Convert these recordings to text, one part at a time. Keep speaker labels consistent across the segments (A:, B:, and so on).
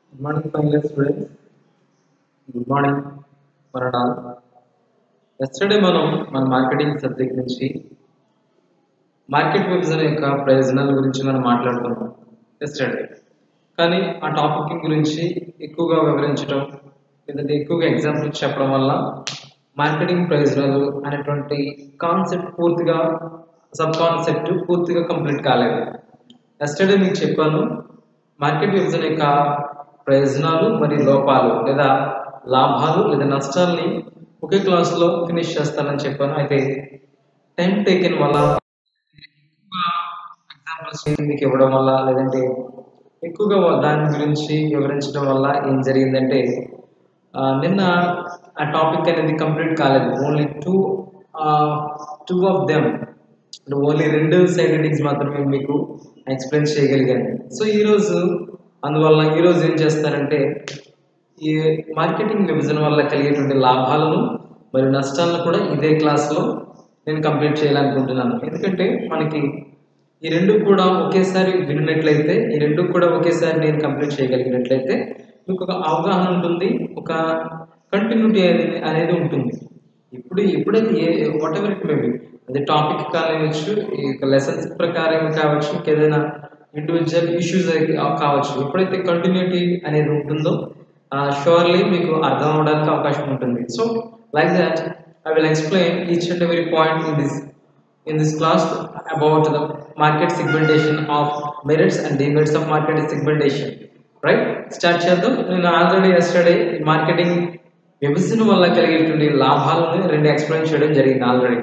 A: Good morning, final year students. Good morning మరణాల్ yesterday మనం మన మార్కెటింగ్ సబ్జెక్ట్ నుంచి మార్కెట్ విభజన యొక్క ప్రయోజనాల గురించి మనం మాట్లాడుకున్నాం ఎస్టర్డే కానీ ఆ టాపిక్ గురించి ఎక్కువగా వివరించడం లేదంటే ఎక్కువగా ఎగ్జాంపుల్స్ చెప్పడం వల్ల మార్కెటింగ్ ప్రయోజనాలు అనేటువంటి కాన్సెప్ట్ పూర్తిగా సబ్ కాన్సెప్ట్ పూర్తిగా కంప్లీట్ కాలేదు ఎస్టర్డే మీకు చెప్పాను మార్కెట్ విభజన యొక్క ప్రయోజనాలు మరియు లోపాలు లేదా లాభాలు లేదా నష్టాల్ని ఒకే క్లాస్లో ఫినిష్ చేస్తానని చెప్పాను అయితే టైం టేకెన్ వల్ల ఎగ్జాంపుల్స్ మీకు ఇవ్వడం వల్ల లేదంటే ఎక్కువగా దాని గురించి వివరించడం వల్ల ఏం జరిగిందంటే ఆ, నిన్న ఆ టాపిక్ అనేది కంప్లీట్ కాలేదు only two two of them only రెండు సైడ్ రీడింగ్స్ మాత్రమే మీకు ఎక్స్ప్లెయిన్ చేయగలిగాను సో ఈరోజు అందువల్ల ఈరోజు ఏం చేస్తారంటే ఈ మార్కెటింగ్ విభజన వల్ల కలిగేటువంటి లాభాలను మరియు నష్టాలను కూడా ఇదే క్లాస్లో నేను కంప్లీట్ చేయాలనుకుంటున్నాను ఎందుకంటే మనకి ఈ రెండు కూడా ఒకేసారి విన్నట్లయితే ఈ రెండు కూడా ఒకేసారి నేను కంప్లీట్ చేయగలిగినట్లయితే మీకు ఒక అవగాహన ఉంటుంది ఒక కంటిన్యూటీ అనేది అనేది ఉంటుంది ఇప్పుడు ఎప్పుడైతే ఏ వాట్ ఎవర్ ఇట్ మేబీ అది టాపిక్ కానివచ్చు ఈ లెసన్స్ ప్రకారం కావచ్చు ఇంకేదైనా ఇండివిజువల్ ఇష్యూస్ కావచ్చు ఎప్పుడైతే కంటిన్యూటీ అనేది ఉంటుందో షూర్లీ మీకు అర్థం అవడానికి అవకాశం ఉంటుంది so like that I will explain each and every point in this in this class about the market segmentation of merits and demerits of market segmentation right start చేద్దాం నేను ఆల్రెడీ ఎస్టర్డే మార్కెటింగ్ విభజన వల్ల కలిగేటువంటి లాభాలను రెండు explain చేయడం జరిగింది already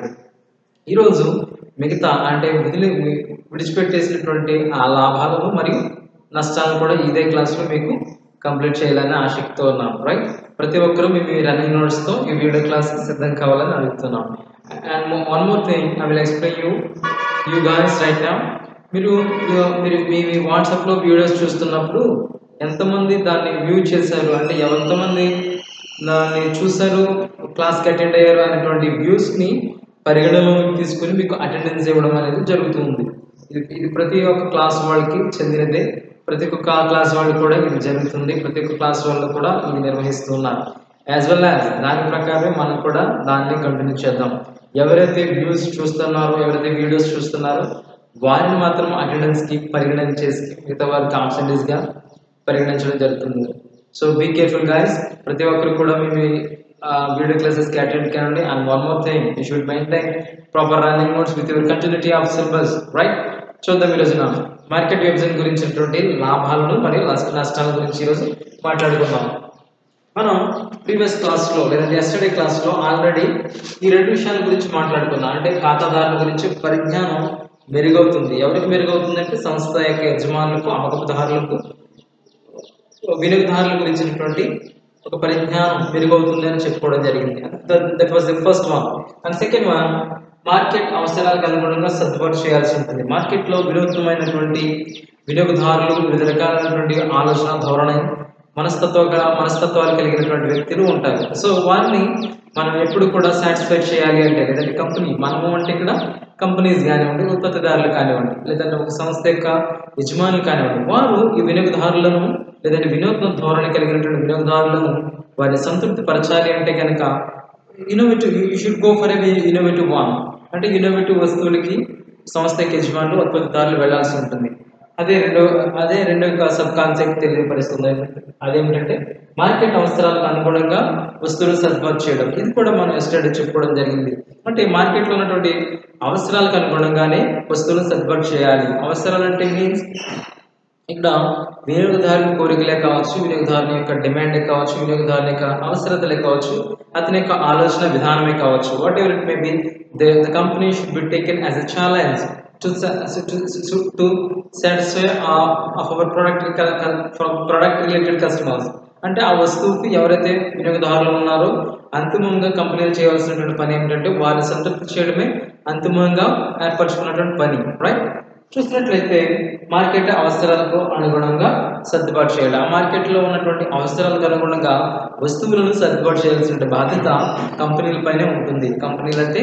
A: ఈరోజు మిగతా అంటే వదిలి విడిచిపెట్టేసినటువంటి ఆ లాభాలను మరియు నష్టాలను కూడా ఇదే క్లాస్లో మీకు కంప్లీట్ చేయాలని ఆసక్తితో ఉన్నాను రైట్ ప్రతి ఒక్కరూ మీ మీ రన్నింగ్ నోట్స్తో ఈ వీడియో క్లాస్ సిద్ధం కావాలని అడుగుతున్నాను and one more thing I will explain you you guys right నా మీరు you- మీరు మీ మీ వాట్సాప్లో వీడియోస్ చూస్తున్నప్పుడు ఎంతమంది దాన్ని వ్యూ చేశారు అంటే ఎంతమంది దాన్ని చూశారు క్లాస్కి అటెండ్ అయ్యారు అనేటువంటి వ్యూస్ని పరిగణలోకి తీసుకుని మీకు అటెండెన్స్ ఇవ్వడం అనేది జరుగుతుంది ఇది ఇది ప్రతి ఒక్క క్లాస్ వాళ్ళకి చెందినదే ప్రతి ఒక్క క్లాస్ వాళ్ళు కూడా ఇది జరుగుతుంది ప్రతి ఒక్క క్లాస్ వాళ్ళు కూడా ఇది నిర్వహిస్తున్నారు యాజ్ వెల్ యాజ్ దాని ప్రకారమే మనం కూడా దాన్ని కంటిన్యూ చేద్దాం ఎవరైతే వ్యూస్ చూస్తున్నారో ఎవరైతే వీడియోస్ చూస్తున్నారో వారిని మాత్రం అటెండెన్స్కి పరిగణన చేసి మిగతా వారికి ఆబ్సెంటీస్గా పరిగణించడం జరుగుతుంది సో బీ కేర్ఫుల్ గాయస్ ప్రతి ఒక్కరు కూడా మీ మీ వీడియో క్లాసెస్కి అటెండ్ కానండి and one more thing you should maintain proper running notes with your continuity of syllabus right చూద్దాం ఈ రోజున మార్కెట్ విభజన గురించినటువంటి లాభాలను మరియు నష్ట నష్టాల గురించి ఈరోజు మాట్లాడుకుందాం మనం ప్రీవియస్ క్లాస్లో లేదంటే ఎస్టర్డే క్లాస్లో ఆల్రెడీ ఈ రెండు విషయాల గురించి మాట్లాడుకున్నాం అంటే ఖాతాదారుల గురించి పరిజ్ఞానం మెరుగవుతుంది ఎవరికి మెరుగవుతుంది అంటే సంస్థ యొక్క యజమానులకు అమ్మకదారులకు వినియోగదారుల గురించినటువంటి ఒక పరిజ్ఞానం మెరుగవుతుంది అని చెప్పుకోవడం జరిగింది that was the first one and second one market అవసరాలకు అనుగుణంగా సర్దుబాటు చేయాల్సి ఉంటుంది మార్కెట్లో వినూత్నమైనటువంటి వినియోగదారులు వివిధ రకాలైనటువంటి ఆలోచన ధోరణి మనస్తత్వ మనస్తత్వాలు కలిగినటువంటి వ్యక్తులు ఉంటారు సో వారిని మనం ఎప్పుడు కూడా సాటిస్ఫై చేయాలి అంటే లేదంటే కంపెనీ మనము అంటే ఇక్కడ కంపెనీస్ కానివ్వండి ఉత్పత్తిదారులు కానివ్వండి లేదంటే ఒక సంస్థ యొక్క యజమానులు కానివ్వండి వారు ఈ వినియోగదారులను లేదంటే వినూత్న ధోరణి కలిగినటువంటి వినియోగదారులను వారిని సంతృప్తి పరచాలి అంటే కనుక innovative you should go for a innovative one అంటే ఇన్నోవేటివ్ వస్తువులకి సంస్థ యొక్క యజమానులు ఉత్పత్తిదారులు వెళ్లాల్సి ఉంటుంది అదే రెండో అదే రెండో సబ్ కాన్సెప్ట్ తెలియపరుస్తుంది అదేమిటంటే మార్కెట్ అవసరాలకు అనుగుణంగా వస్తువులు సర్దుబాటు చేయడం ఇది కూడా మనం ఎస్టర్డే చెప్పుకోవడం జరిగింది అంటే మార్కెట్లో ఉన్నటువంటి అవసరాలకు అనుగుణంగానే వస్తువులను సర్దుబాటు చేయాలి అవసరాలు అంటే మీన్స్ ఇక్కడ వినియోగదారుని కోరికలే కావచ్చు వినియోగదారుని యొక్క డిమాండే కావచ్చు వినియోగదారుని యొక్క అవసరతలే కావచ్చు అతని యొక్క ఆలోచన విధానమే కావచ్చు whatever it may be the the company should be taken as a challenge to to satisfy of our product product related customers అంటే ఆ వస్తువుకి ఎవరైతే వినియోగదారులు ఉన్నారో అంతిమంగా కంపెనీలు చేయవలసినటువంటి పని ఏమిటంటే వారిని సంతృప్తి చేయడమే అంతిమంగా ఏర్పరచుకున్నటువంటి పని రైట్ చూసినట్లయితే మార్కెట్ అవసరాలకు అనుగుణంగా సర్దుబాటు చేయాలి ఆ మార్కెట్లో ఉన్నటువంటి అవసరాలకు అనుగుణంగా వస్తువులను సర్దుబాటు చేయాల్సిన బాధ్యత కంపెనీలపైనే ఉంటుంది కంపెనీలు అంటే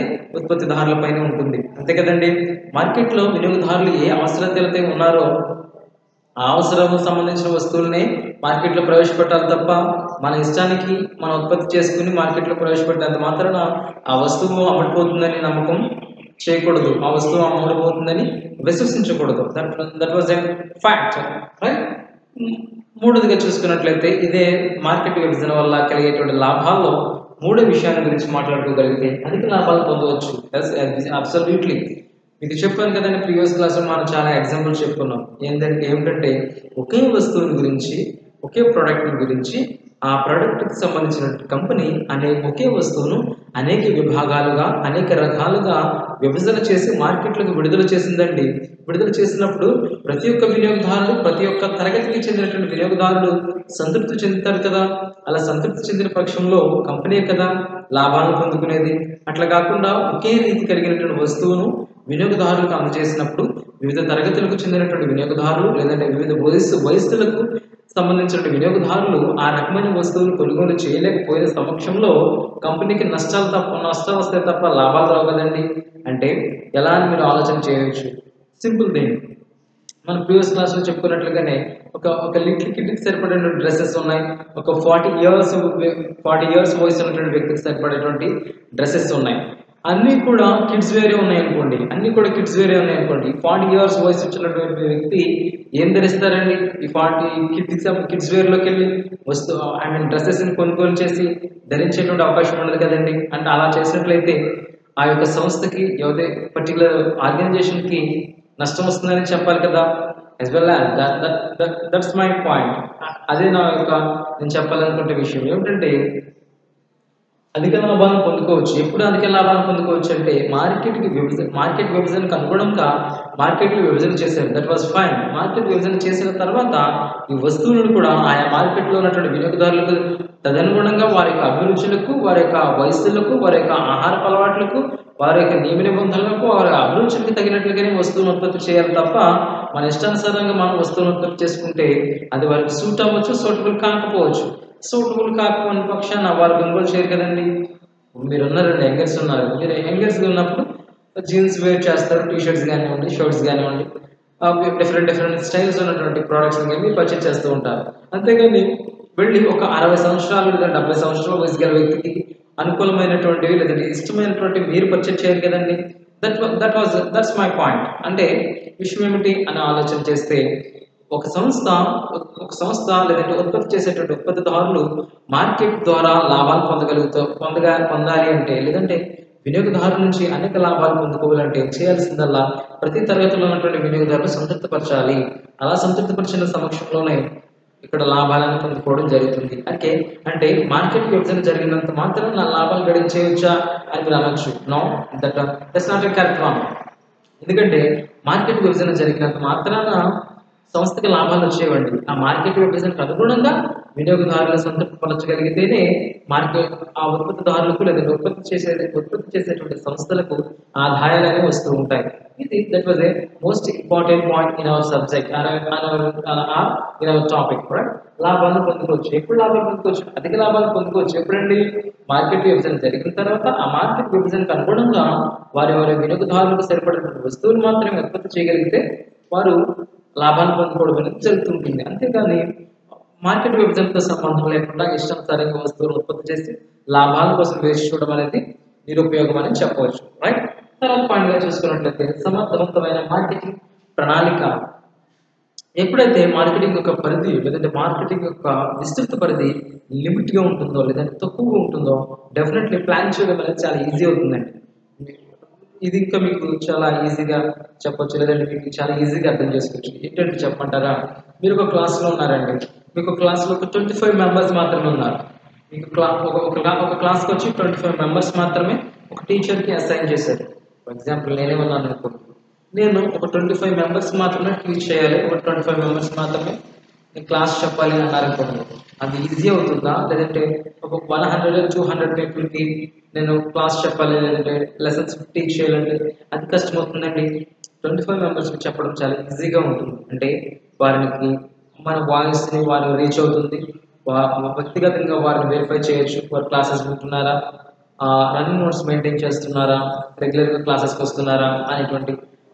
A: ఉత్పత్తిదారులపైనే ఉంటుంది అంతే కదండి మార్కెట్లో వినియోగదారులు ఏ అవసరతలైతే ఉన్నారో ఆ అవసరం సంబంధించిన వస్తువుల్ని మార్కెట్లో ప్రవేశపెట్టాలి తప్ప మన ఇష్టానికి మనం ఉత్పత్తి చేసుకుని మార్కెట్లో ప్రవేశపెట్టినంత మాత్రాన ఆ వస్తువు అమ్ముడుపోతుందని నమ్మకం చేయకూడదు ఆ వస్తువు అమ్ముడుపోతుందని విశ్వసించకూడదు that that was a fact right మూడోదిగా చూసుకున్నట్లయితే ఇదే మార్కెట్ విభజన వల్ల కలిగేటువంటి లాభాల్లో మూడో విషయాన్ని గురించి మాట్లాడుకోగలిగితే అధిక లాభాలు పొందవచ్చు అబ్సల్యూట్లీ మీకు చెప్పాను కదండి ప్రీవియస్ క్లాస్లో మనం చాలా ఎగ్జాంపుల్స్ చెప్పుకున్నాం ఏంటంటే ఏమిటంటే ఒకే వస్తువుని గురించి ఒకే ప్రోడక్ట్ గురించి ఆ ప్రోడక్ట్కి సంబంధించిన కంపెనీ అనే ఒకే వస్తువును అనేక విభాగాలుగా అనేక రకాలుగా విభజన చేసి మార్కెట్లకు విడుదల చేసిందండి విడుదల చేసినప్పుడు ప్రతి ఒక్క వినియోగదారులు ప్రతి ఒక్క తరగతికి చెందినటువంటి వినియోగదారులు సంతృప్తి చెందుతారు కదా అలా సంతృప్తి చెందిన పక్షంలో కంపెనీ కదా లాభాలను పొందుకునేది అట్లా కాకుండా ఒకే రీతి కలిగినటువంటి వస్తువును వినియోగదారులకు అందజేసినప్పుడు వివిధ తరగతులకు చెందినటువంటి వినియోగదారులు లేదంటే వివిధ వయస్సు వయస్సులకు సంబంధించిన వినియోగదారులు ఆ రకమైన వస్తువులు కొనుగోలు చేయలేకపోయిన సమక్షంలో కంపెనీకి నష్టాలు తప్ప నష్టాలు వస్తే తప్ప లాభాలు రావు కదండి అంటే ఎలా అని మీరు ఆలోచన చేయవచ్చు సింపుల్ థింగ్ మన ప్రీవియస్ క్లాస్లో చెప్పుకున్నట్లుగానే ఒక ఒక లిటిల్ కిడ్కి సరిపడే డ్రెస్సెస్ ఉన్నాయి ఒక ఫార్టీ ఇయర్స్ ఫార్టీ ఇయర్స్ వయసు ఉన్నటువంటి వ్యక్తికి సరిపడేటువంటి డ్రెస్సెస్ ఉన్నాయి అన్నీ కూడా కిడ్స్ వేరే ఉన్నాయి అనుకోండి అన్నీ కూడా కిడ్స్ వేరే ఉన్నాయి అనుకోండి ఫార్టీ ఇయర్స్ వయసు వచ్చినటువంటి వ్యక్తి ఏం ధరిస్తారండి ఈ ఫార్టీ కిడ్స్ కిడ్స్ వేర్లోకి వెళ్ళి వస్తు ఐ మీన్ డ్రెస్సెస్ని కొనుగోలు చేసి ధరించేటువంటి అవకాశం ఉండదు కదండి అంటే అలా చేసినట్లయితే ఆ యొక్క సంస్థకి ఏదైతే పర్టికులర్ ఆర్గనైజేషన్కి నష్టం వస్తుందని చెప్పాలి కదా as well as that's my point అదే నా యొక్క నేను చెప్పాలనుకుంటే విషయం ఏమిటంటే అధిక లాభాలను పొందుకోవచ్చు ఎప్పుడు అధిక లాభాలను పొందుకోవచ్చు అంటే మార్కెట్కి విభజన మార్కెట్ విభజనకు అనుగుణంగా మార్కెట్లు విభజన చేశారు దట్ వాజ్ ఫైన్ మార్కెట్ విభజన చేసిన తర్వాత ఈ వస్తువులను కూడా ఆయా మార్కెట్లో ఉన్నటువంటి వినియోగదారులకు తదనుగుణంగా వారి యొక్క అభిరుచులకు వారి యొక్క వయస్సులకు వారి యొక్క ఆహారపు అలవాట్లకు వారి యొక్క నియమ నిబంధనలకు వారి అభిరుచులకు తగినట్లుగానే వస్తువును ఉత్పత్తి చేయాలి తప్ప మన ఇష్టానుసారంగా మనం వస్తువును ఉత్పత్తి చేసుకుంటే అది వారికి సూట్ అవ్వచ్చు సూటబుల్ కాకపోవచ్చు సూటబుల్ కాకపోయిన పక్షాన వారు కొనుగోలు చేయరు కదండి మీరు ఉన్నారండి యంగర్స్ ఉన్నారు మీరు యంగర్స్ ఉన్నప్పుడు జీన్స్ వేర్ చేస్తారు టీ షర్ట్స్ కానివ్వండి షర్ట్స్ కానివ్వండి డిఫరెంట్ డిఫరెంట్ స్టైల్స్ ఉన్నటువంటి ప్రోడక్ట్స్ కానీ పర్చేస్ చేస్తూ ఉంటారు అంతేగాని వెళ్ళి ఒక అరవై సంవత్సరాలు లేదా డెబ్బై సంవత్సరాల వయసు గల వ్యక్తికి అనుకూలమైనటువంటివి లేదంటే ఇష్టమైనటువంటి మీరు పర్చేస్ చేయరు కదండి that that was that's my point అంటే విషయం ఏమిటి అని ఆలోచన చేస్తే ఒక సంస్థ ఒక సంస్థ లేదంటే ఉత్పత్తి చేసేటువంటి ఉత్పత్తిదారులు మార్కెట్ ద్వారా లాభాలు పొందగలుగుతా పొందగా పొందాలి అంటే లేదంటే వినియోగదారుల నుంచి అనేక లాభాలు పొందుకోవాలంటే చేయాల్సిందల్లా ప్రతి తరగతిలో ఉన్నటువంటి వినియోగదారులు సంతృప్తిపరచాలి అలా సంతృప్తిపరిచిన సమక్షంలోనే ఇక్కడ లాభాలను పొందుకోవడం జరుగుతుంది అంటే అంటే మార్కెట్ విభజన జరిగినంత మాత్రం నా లాభాలు గడించేయచ్చా అని మీరు అనొచ్చు no that that's not a correct one ఎందుకంటే మార్కెట్ విభజన జరిగినంత మాత్రాన సంస్థకి లాభాలు వచ్చేవండి ఆ మార్కెట్ విభజనకు అనుగుణంగా వినియోగదారులు సంతృప్తిపరచగలిగితేనే మార్కెట్ ఆ ఉత్పత్తిదారులకు లేదా ఉత్పత్తి చేసే ఉత్పత్తి చేసేటువంటి సంస్థలకు ఆదాయాలు అనేవి వస్తూ ఉంటాయి ఇది that was a most important point in our subject in our topic right లాభాలను పొందుకోవచ్చు ఎప్పుడు లాభాలు పొందుకోవచ్చు అధిక లాభాలు పొందుకోవచ్చు ఎప్పుడండి మార్కెట్ విభజన జరిగిన తర్వాత ఆ మార్కెట్ విభజనకు అనుగుణంగా వారి వారి వినియోగదారులకు సరిపడిన వస్తువులు మాత్రమే ఉత్పత్తి చేయగలిగితే వారు లాభాలు పొందుకోవడం అనేది జరుగుతుంటుంది అంతేగాని మార్కెట్ విభజనతో సంబంధం లేకుండా ఇష్టానుసారంగా వస్తువులు ఉత్పత్తి చేసి లాభాల కోసం వేసి చూడడం అనేది నిరుపయోగం అని చెప్పవచ్చు రైట్ తర్వాత పాయింట్గా చూసుకున్నట్లయితే సమర్థవంతమైన మార్కెటింగ్ ప్రణాళిక ఎప్పుడైతే మార్కెటింగ్ యొక్క పరిధి లేదంటే మార్కెటింగ్ యొక్క విస్తృత పరిధి లిమిట్గా ఉంటుందో లేదంటే తక్కువగా ఉంటుందో డెఫినెట్లీ ప్లాన్ చేయడం అనేది చాలా ఈజీ అవుతుందండి ఇది ఇంకా మీకు చాలా ఈజీగా చెప్పొచ్చు లేదంటే మీకు చాలా ఈజీగా అర్థం చేసుకోవచ్చు ఏంటంటే చెప్పమంటారా మీరు ఒక క్లాస్లో ఉన్నారండి మీకు ఒక క్లాస్లో ఒక ట్వంటీ ఫైవ్ మెంబర్స్ మాత్రమే ఉన్నారు మీకు క్లా ఒక ఒక క్లా ఒక క్లాస్కి వచ్చి ట్వంటీ ఫైవ్ మెంబర్స్ మాత్రమే ఒక టీచర్కి అసైన్ చేశారు ఫర్ ఎగ్జాంపుల్ నేనే ఉన్నాను అనుకో నేను ఒక ట్వంటీ ఫైవ్ మెంబర్స్ మాత్రమే టీచ్ చేయాలి ఒక ట్వంటీ ఫైవ్ మెంబర్స్ మాత్రమే నేను క్లాస్ చెప్పాలి అని అన్నారనుకోండి అది ఈజీ అవుతుందా లేదంటే ఒక వన్ హండ్రెడ్ టూ హండ్రెడ్ పీపుల్కి నేను క్లాస్ చెప్పాలి లేదంటే లెసన్స్ టీచ్ చేయాలంటే అది కష్టం అవుతుందండి ట్వంటీ ఫైవ్ మెంబర్స్కి చెప్పడం చాలా ఈజీగా ఉంటుంది అంటే వారికి మన వాయిస్ని వారు రీచ్ అవుతుంది వా- వ్యక్తిగతంగా వారిని వెరిఫై చేయొచ్చు వారు క్లాసెస్ వింటున్నారా రన్నింగ్ నోట్స్ మెయింటైన్ చేస్తున్నారా రెగ్యులర్గా క్లాసెస్కి వస్తున్నారా అనేటువంటి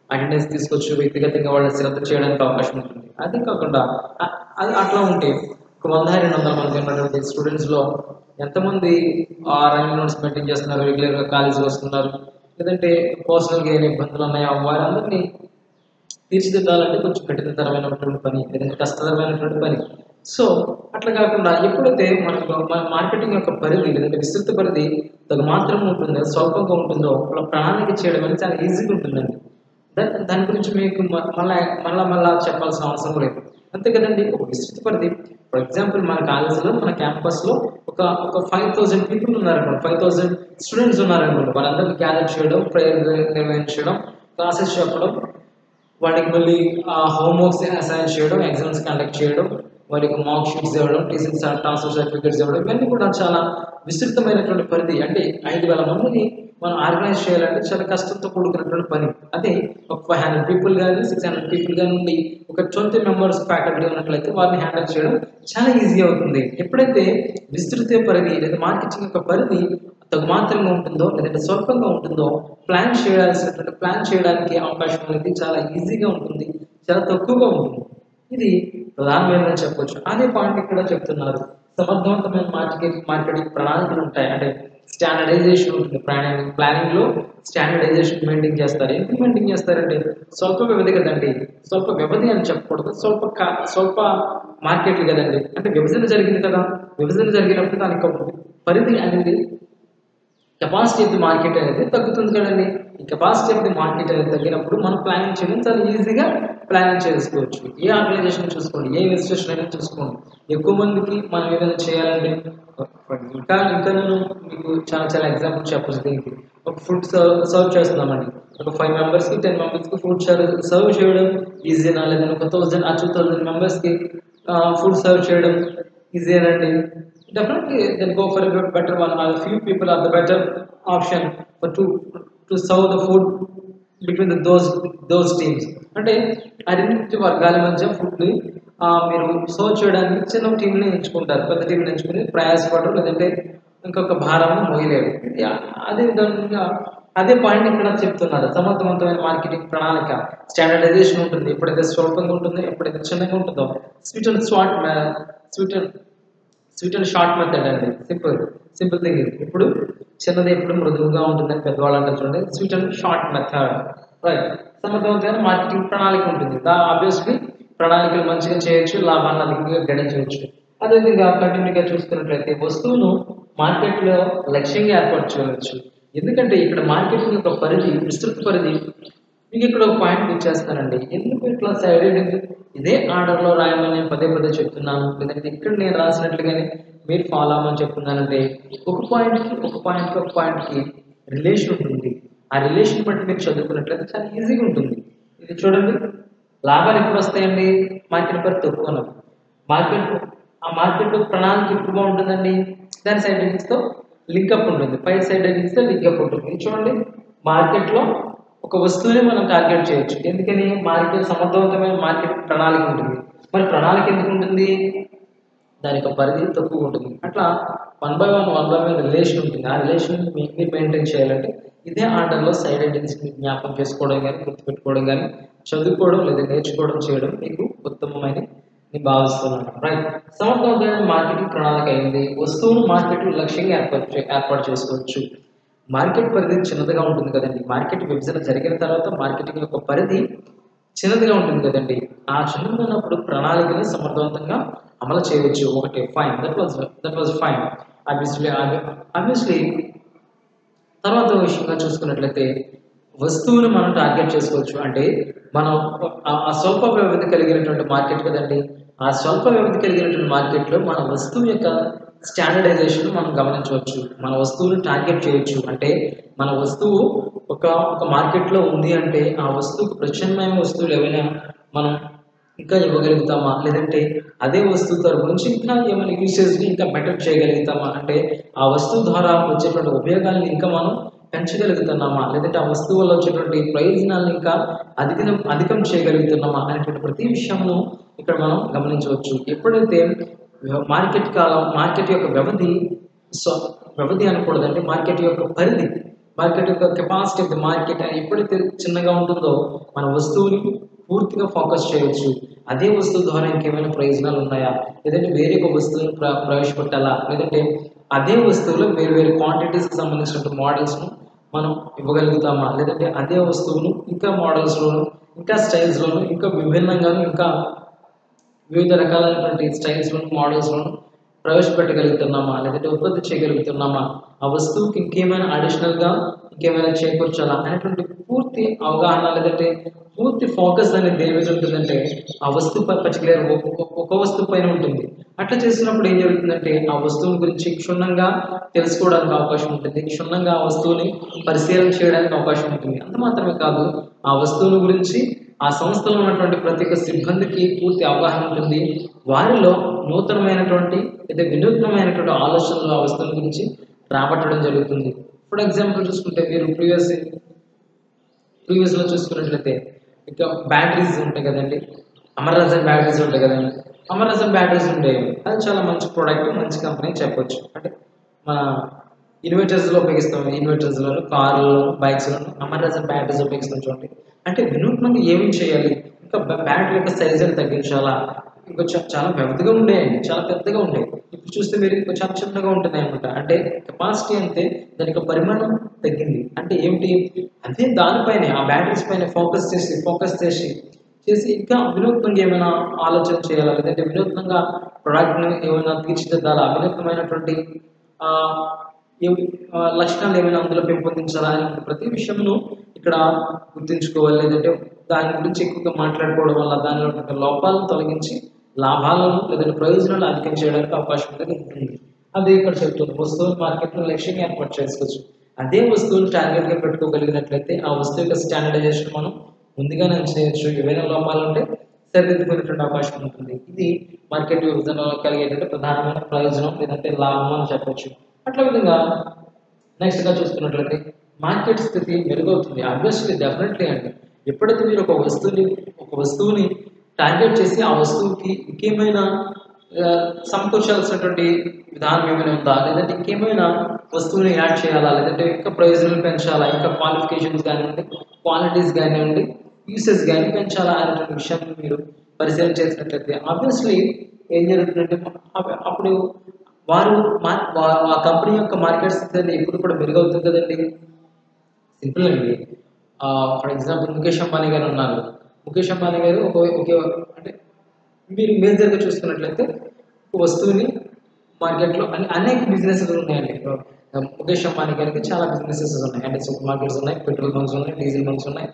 A: అటెండెన్స్ తీసుకొచ్చి వ్యక్తిగతంగా వాళ్ళని శ్రద్ధ చేయడానికి అవకాశం ఉంటుంది అది కాకుండా అ- అది అట్లా ఉంటే ఒక వంద రెండు వందల మంది ఉన్నటువంటి స్టూడెంట్స్లో ఎంతమంది ఆ రన్నింగ్ నోట్స్ మెయింటైన్ చేస్తున్నారు రెగ్యులర్గా కాలేజీకి వస్తున్నారు లేదంటే పర్సనల్గా ఏమైనా ఇబ్బందులు ఉన్నాయో వారందరినీ తీర్చిదిద్దాలంటే కొంచెం కఠినతరమైనటువంటి పని లేదంటే కష్టతరమైనటువంటి పని సో అట్లా కాకుండా ఎప్పుడైతే మనకు మన మార్కెటింగ్ యొక్క పరిధి లేదంటే విస్తృత పరిధి తగు మాత్రం ఉంటుందో స్వల్పంగా ఉంటుందో అలా ప్రణాళిక చేయడం అనేది చాలా ఈజీగా ఉంటుందండి దాని దాని గురించి మీకు మ- మళ్ళా మళ్ళా మళ్ళా చెప్పాల్సిన అవసరం లేదు అంతే కదండి ఒక విస్తృత పరిధి ఫర్ ఎగ్జాంపుల్ మన కాలేజీలో మన క్యాంపస్లో ఒక ఒక ఫైవ్ థౌసండ్ పీపుల్ ఉన్నారనుకోండి ఫైవ్ థౌసండ్ స్టూడెంట్స్ ఉన్నారనుకోండి వాళ్ళందరికీ గ్యాదర్ చేయడం ప్రేయర్ నిర్వహించడం క్లాసెస్ చెప్పడం వాటికి మళ్ళీ హోంవర్క్స్ అసైన్ చేయడం ఎగ్జామ్స్ కండక్ట్ చేయడం వారికి మాక్ షీట్స్ ఇవ్వడం టీచింగ్ ట్రాన్స్ఫర్ సర్టిఫికేట్స్ ఇవ్వడం ఇవన్నీ కూడా చాలా విస్తృతమైనటువంటి పరిధి అంటే ఐదు వేల మందిని మనం ఆర్గనైజ్ చేయాలంటే చాలా కష్టంతో కూడుకున్నటువంటి పని అదే ఒక ఫైవ్ హండ్రెడ్ పీపుల్ కానీ సిక్స్ హండ్రెడ్ పీపుల్ కానీ ఉండి ఒక ట్వంటీ మెంబర్స్ ఫ్యాకల్టీ ఉన్నట్లయితే వారిని హ్యాండిల్ చేయడం చాలా ఈజీ అవుతుంది ఎప్పుడైతే విస్తృత పరిధి లేదా మార్కెటింగ్ యొక్క పరిధి తగు మాత్రంగా ఉంటుందో లేదంటే స్వల్పంగా ఉంటుందో ప్లాన్ చేయాల్సినటువంటి ప్లాన్ చేయడానికి అవకాశం అనేది చాలా ఈజీగా ఉంటుంది చాలా తక్కువగా ఉంటుంది ఇది ప్రధానమైనదని చెప్పొచ్చు అదే పాయింట్ ఇక్కడ చెప్తున్నారు సమర్థవంతమైన మార్కెట్ మార్కెటింగ్ ప్రణాళికలు ఉంటాయి అంటే స్టాండర్డైజేషన్ ఉంటుంది ప్లానింగ్ ప్లానింగ్ లో స్టాండర్డైజేషన్ మెయింటైన్ చేస్తారు ఎందుకు మెయింటైన్ చేస్తారంటే స్వల్ప వ్యవధి కదండి స్వల్ప వ్యవధి అని చెప్పకూడదు స్వల్ప కా- స్వల్ప మార్కెట్లు కదండి అంటే విభజన జరిగింది కదా విభజన జరిగినప్పుడు దానికి ఒక పరిధి అనేది కెపాసిటీ ఆఫ్ ది మార్కెట్ అనేది తగ్గుతుంది కదండి ఈ కెపాసిటీ ఆఫ్ ది మార్కెట్ అనేది తగ్గినప్పుడు మనం ప్లానింగ్ చేయడం చాలా ఈజీగా ప్లానింగ్ చేసుకోవచ్చు ఏ ఆర్గనైజేషన్ చూసుకోండి ఏ ఇన్స్టిట్యూషన్ అయినా చూసుకోండి ఎక్కువ మందికి మనం ఏదైనా చేయాలంటే ఇంకా ఇంకా నేను మీకు చాలా చాలా ఎగ్జాంపుల్ చెప్పచ్చు దీనికి ఒక ఫుడ్ సర్వ్ సర్వ్ చేస్తున్నామండి ఒక ఫైవ్ మెంబర్స్కి టెన్ మెంబర్స్కి ఫుడ్ సర్వ్ సర్వ్ చేయడం ఈజీనా లేదంటే ఒక థౌసండ్ ఆ టూ థౌసండ్ మెంబర్స్కి ఫుడ్ సర్వ్ చేయడం ఈజీనండి definitely then go for a bit better one. A few people are the better option for to to serve the food between the, those those teams. అంటే ఆ రెండింటి వర్గాల మధ్య ఫుడ్ని మీరు సర్వ్ చేయడానికి చిన్న టీంని ఎంచుకుంటారు పెద్ద టీంని ఎంచుకుని ప్రయాసపడరు లేదంటే ఇంకొక భారం మోయలేరు ఇది అదే విధంగా అదే పాయింట్ ఇక్కడ చెప్తున్నారు సమర్థవంతమైన మార్కెటింగ్ ప్రణాళిక స్టాండర్డైజేషన్ ఉంటుంది ఎప్పుడైతే స్వల్పంగా ఉంటుందో ఎప్పుడైతే చిన్నగా ఉంటుందో sweet and swat sweet and sweet and short method అండి సింపుల్ సింపుల్ థింగ్ ఇది ఇప్పుడు చిన్నది ఎప్పుడు మృదువుగా ఉంటుందని పెద్దవాళ్ళు అంటారు చూడండి sweet and short method right సమర్థవంతమైన మార్కెటింగ్ ప్రణాళిక ఉంటుంది దా ఆబ్వియస్లీ ప్రణాళికలు మంచిగా చేయొచ్చు లాభాన్ని అధికంగా గణించవచ్చు అదేవిధంగా కంటిన్యూగా చూసుకున్నట్లయితే వస్తువును మార్కెట్లో లక్ష్యంగా ఏర్పాటు చేయవచ్చు ఎందుకంటే ఇక్కడ మార్కెటింగ్ యొక్క పరిధి విస్తృత పరిధి మీకు ఇక్కడ ఒక పాయింట్ ఇచ్చేస్తానండి ఎందుకు ఇట్లా సైడ్ హెడింగ్ ఇదే ఆర్డర్లో రాయమని నేను పదే పదే చెప్తున్నాను లేదంటే ఇక్కడ నేను రాసినట్లుగానే మీరు ఫాలో అవ్వమని చెప్తున్నానంటే ఒక పాయింట్కి ఒక పాయింట్కి ఒక పాయింట్కి రిలేషన్ ఉంటుంది ఆ రిలేషన్ బట్టి మీరు చదువుకున్నట్లయితే చాలా ఈజీగా ఉంటుంది ఇది చూడండి లాభాలు ఎప్పుడు వస్తాయండి మార్కెట్ పరిధి తక్కువ ఉన్నప్పుడు మార్కెట్ ఆ మార్కెట్ ప్రణాళిక ఎప్పుడు బాగుంటుందండి దాని సైడ్ హెడింగ్స్తో లింకప్ ఉంటుంది పై సైడ్ హెడింగ్స్తో లింకప్ ఉంటుంది ఇది చూడండి మార్కెట్లో ఒక వస్తువుని మనం టార్గెట్ చేయొచ్చు ఎందుకని మార్కెట్ సమర్థవంతమైన మార్కెట్ ప్రణాళిక ఉంటుంది మరి ప్రణాళిక ఎందుకు ఉంటుంది దాని యొక్క పరిధి తక్కువ ఉంటుంది అట్లా one by one one by one relation ఉంటుంది ఆ రిలేషన్ మీరు మెయింటైన్ చేయాలంటే ఇదే ఆర్డర్లో సైడ్ ఐడెంటిటీని జ్ఞాపకం చేసుకోవడం కానీ గుర్తుపెట్టుకోవడం కానీ చదువుకోవడం లేదా నేర్చుకోవడం చేయడం మీకు ఉత్తమమైన నేను భావిస్తున్నాను రైట్ సమర్థవంతమైన మార్కెటింగ్ ప్రణాళిక అయింది వస్తువును మార్కెట్ లక్ష్యంగా ఏర్పాటు చే- ఏర్పాటు చేసుకోవచ్చు మార్కెట్ పరిధి చిన్నదిగా ఉంటుంది కదండి మార్కెట్ విభజన జరిగిన తర్వాత మార్కెటింగ్ యొక్క పరిధి చిన్నదిగా ఉంటుంది కదండి ఆ చిన్నదిగా ఉన్నప్పుడు ప్రణాళికని సమర్థవంతంగా అమలు చేయవచ్చు ఒకటి fine that was that was fine obviously obviously తర్వాత విషయంగా చూసుకున్నట్లయితే వస్తువును మనం టార్గెట్ చేసుకోవచ్చు అంటే మనం ఆ- ఆ స్వల్ప వ్యవధి కలిగినటువంటి మార్కెట్ కదండి ఆ స్వల్ప వ్యవధి కలిగినటువంటి మార్కెట్లో మన వస్తువు యొక్క స్టాండర్డైజేషన్ మనం గమనించవచ్చు మన వస్తువుని టార్గెట్ చేయొచ్చు అంటే మన వస్తువు ఒక ఒక మార్కెట్లో ఉంది అంటే ఆ వస్తువుకు ప్రత్యామ్నాయ వస్తువులు ఏమైనా మనం ఇంకా ఇవ్వగలుగుతామా లేదంటే అదే వస్తువు తరపు నుంచి ఇంకా ఏమైనా యూసేజ్ని ఇంకా బెటర్ చేయగలుగుతామా అంటే ఆ వస్తువు ద్వారా వచ్చేటువంటి ఉపయోగాలను ఇంకా మనం పెంచగలుగుతున్నామా లేదంటే ఆ వస్తువు వల్ల వచ్చేటువంటి ప్రయోజనాలను ఇంకా అధికం అధికం చేయగలుగుతున్నామా అనేటువంటి ప్రతి విషయంలో ఇక్కడ మనం గమనించవచ్చు ఎప్పుడైతే మార్కెట్ కాలం మార్కెట్ యొక్క వ్యవధి స్వ వ్యవధి అనకూడదంటే మార్కెట్ యొక్క పరిధి మార్కెట్ యొక్క కెపాసిటీ ఆఫ్ ద మార్కెట్ ఎప్పుడైతే చిన్నగా ఉంటుందో మన వస్తువుని పూర్తిగా ఫోకస్ చేయొచ్చు అదే వస్తువు ద్వారా ఇంకేమైనా ప్రయోజనాలు ఉన్నాయా లేదంటే వేరే ఒక వస్తువుని ప్ర ప్రవేశపెట్టాలా లేదంటే అదే వస్తువులో వేరు వేరు క్వాంటిటీస్కి సంబంధించిన మోడల్స్ను మనం ఇవ్వగలుగుతామా లేదంటే అదే వస్తువును ఇంకా మోడల్స్లోను ఇంకా స్టైల్స్లోను ఇంకా విభిన్నంగాను ఇంకా వివిధ రకాలైనటువంటి స్టైల్స్లోను మోడల్స్లోను ప్రవేశపెట్టగలుగుతున్నామా లేదంటే ఉత్పత్తి చేయగలుగుతున్నామా ఆ వస్తువుకి ఇంకేమైనా అడిషనల్గా ఇంకేమైనా చేకూర్చాలా అనేటువంటి పూర్తి అవగాహన లేదంటే పూర్తి ఫోకస్ అనేది దేని మీద ఉంటుందంటే ఆ వస్తువు పర్టికులర్ ఒక వస్తువు పైన ఉంటుంది అట్లా చేసినప్పుడు ఏం జరుగుతుందంటే ఆ వస్తువుని గురించి క్షుణ్ణంగా తెలుసుకోవడానికి అవకాశం ఉంటుంది క్షుణ్ణంగా ఆ వస్తువుని పరిశీలన చేయడానికి అవకాశం ఉంటుంది అంత మాత్రమే కాదు ఆ వస్తువుని గురించి ఆ సంస్థలో ఉన్నటువంటి ప్రతి ఒక్క సిబ్బందికి పూర్తి అవగాహన ఉంటుంది వారిలో నూతనమైనటువంటి లేదా వినూత్నమైనటువంటి ఆలోచనలు ఆ వస్తువుల గురించి రాబట్టడం జరుగుతుంది ఫర్ ఎగ్జాంపుల్ చూసుకుంటే మీరు ప్రీవియస్ ప్రీవియస్లో చూసుకున్నట్లయితే ఇక బ్యాటరీస్ ఉంటాయి కదండి అమర్రాజన్ బ్యాటరీస్ ఉంటాయి కదండి అమర్రాజన్ బ్యాటరీస్ ఉండేవి అది చాలా మంచి ప్రోడక్ట్ మంచి కంపెనీ చెప్పొచ్చు అంటే మన ఇన్వర్టర్స్లో ఉపయోగిస్తాం ఇన్వర్టర్స్లో కార్లలో బైక్స్లో అమర్రాజన్ బ్యాటరీస్ ఉపయోగిస్తాం చూడండి అంటే వినూత్నంగా ఏమి చేయాలి ఇంకా బ్యాటరీ యొక్క సైజుని తగ్గించాలా ఇంకా చాలా పెద్దగా ఉండేయండి చాలా పెద్దగా ఉండేవి ఇప్పుడు చూస్తే మీరు ఇంకా చాలా చిన్నగా ఉంటున్నాయి అనమాట అంటే కెపాసిటీ అంతే దాని యొక్క పరిమాణం తగ్గింది అంటే ఏమిటి అదే దానిపైనే ఆ బ్యాటరీస్ పైన ఫోకస్ చేసి ఫోకస్ చేసి చేసి ఇంకా వినూత్నంగా ఏమైనా ఆలోచన చేయాలా లేదంటే వినూత్నంగా ప్రోడక్ట్ని ఏమైనా తీర్చిదిద్దాలా వినూత్నమైనటువంటి లక్షణాలు ఏమైనా అందులో పెంపొందించాలా అనే ప్రతి విషయంలో ఇక్కడ గుర్తుంచుకోవాలి లేదంటే దాని గురించి ఎక్కువగా మాట్లాడుకోవడం వల్ల దానిలో లోపాలను తొలగించి లాభాలను లేదంటే ప్రయోజనాలు అధికం చేయడానికి అవకాశం అనేది ఉంటుంది అదే ఇక్కడ చెప్తుంది వస్తువులు మార్కెట్లో లక్ష్యంగా ఏర్పాటు చేసుకోవచ్చు అదే వస్తువులు టార్గెట్గా పెట్టుకోగలిగినట్లయితే ఆ వస్తువు యొక్క స్టాండర్డైజేషన్ మనం ముందుగానే చేయొచ్చు ఏవైనా లోపాలు ఉంటే సరిదిద్దుకునేటువంటి అవకాశం ఉంటుంది ఇది మార్కెట్ విభజనలో కలిగేటువంటి ప్రధానమైన ప్రయోజనం లేదంటే లాభం అని చెప్పొచ్చు అట్లా విధంగా నెక్స్ట్గా చూసుకున్నట్లయితే మార్కెట్ స్థితి మెరుగవుతుంది ఆబ్వియస్లీ డెఫినెట్లీ అండి ఎప్పుడైతే మీరు ఒక వస్తువుని ఒక వస్తువుని టార్గెట్ చేసి ఆ వస్తువుకి ఇంకేమైనా సమకూర్చాల్సినటువంటి విధానం ఏమైనా ఉందా లేదంటే ఇంకేమైనా వస్తువుని యాడ్ చేయాలా లేదంటే ఇంకా ప్రయోజనాలు పెంచాలా ఇంకా క్వాలిఫికేషన్స్ కానివ్వండి క్వాలిటీస్ కానివ్వండి యూసెస్ కానీ పెంచాలా అనేటువంటి విషయాన్ని మీరు పరిశీలన చేసినట్లయితే ఆబ్వియస్లీ ఏం జరుగుతుందంటే అప్పుడు వారు ఆ కంపెనీ యొక్క మార్కెట్ స్థితి ఎప్పుడు కూడా మెరుగవుతుంది కదండి సింపుల్ అండి ఫర్ ఎగ్జాంపుల్ ముఖేష్ అంబానీ గారు ఉన్నారు ముఖేష్ అంబానీ గారు ఒక ఒకే అంటే మీరు మేజర్గా చూసుకున్నట్లయితే ఒక వస్తువుని మార్కెట్లో అనేక బిజినెసెస్ ఉన్నాయండి ముఖేష్ అంబానీ గారికి చాలా బిజినెసెస్ ఉన్నాయి అంటే సూపర్ మార్కెట్స్ ఉన్నాయి పెట్రోల్ బంక్స్ ఉన్నాయి డీజిల్ బంక్స్ ఉన్నాయి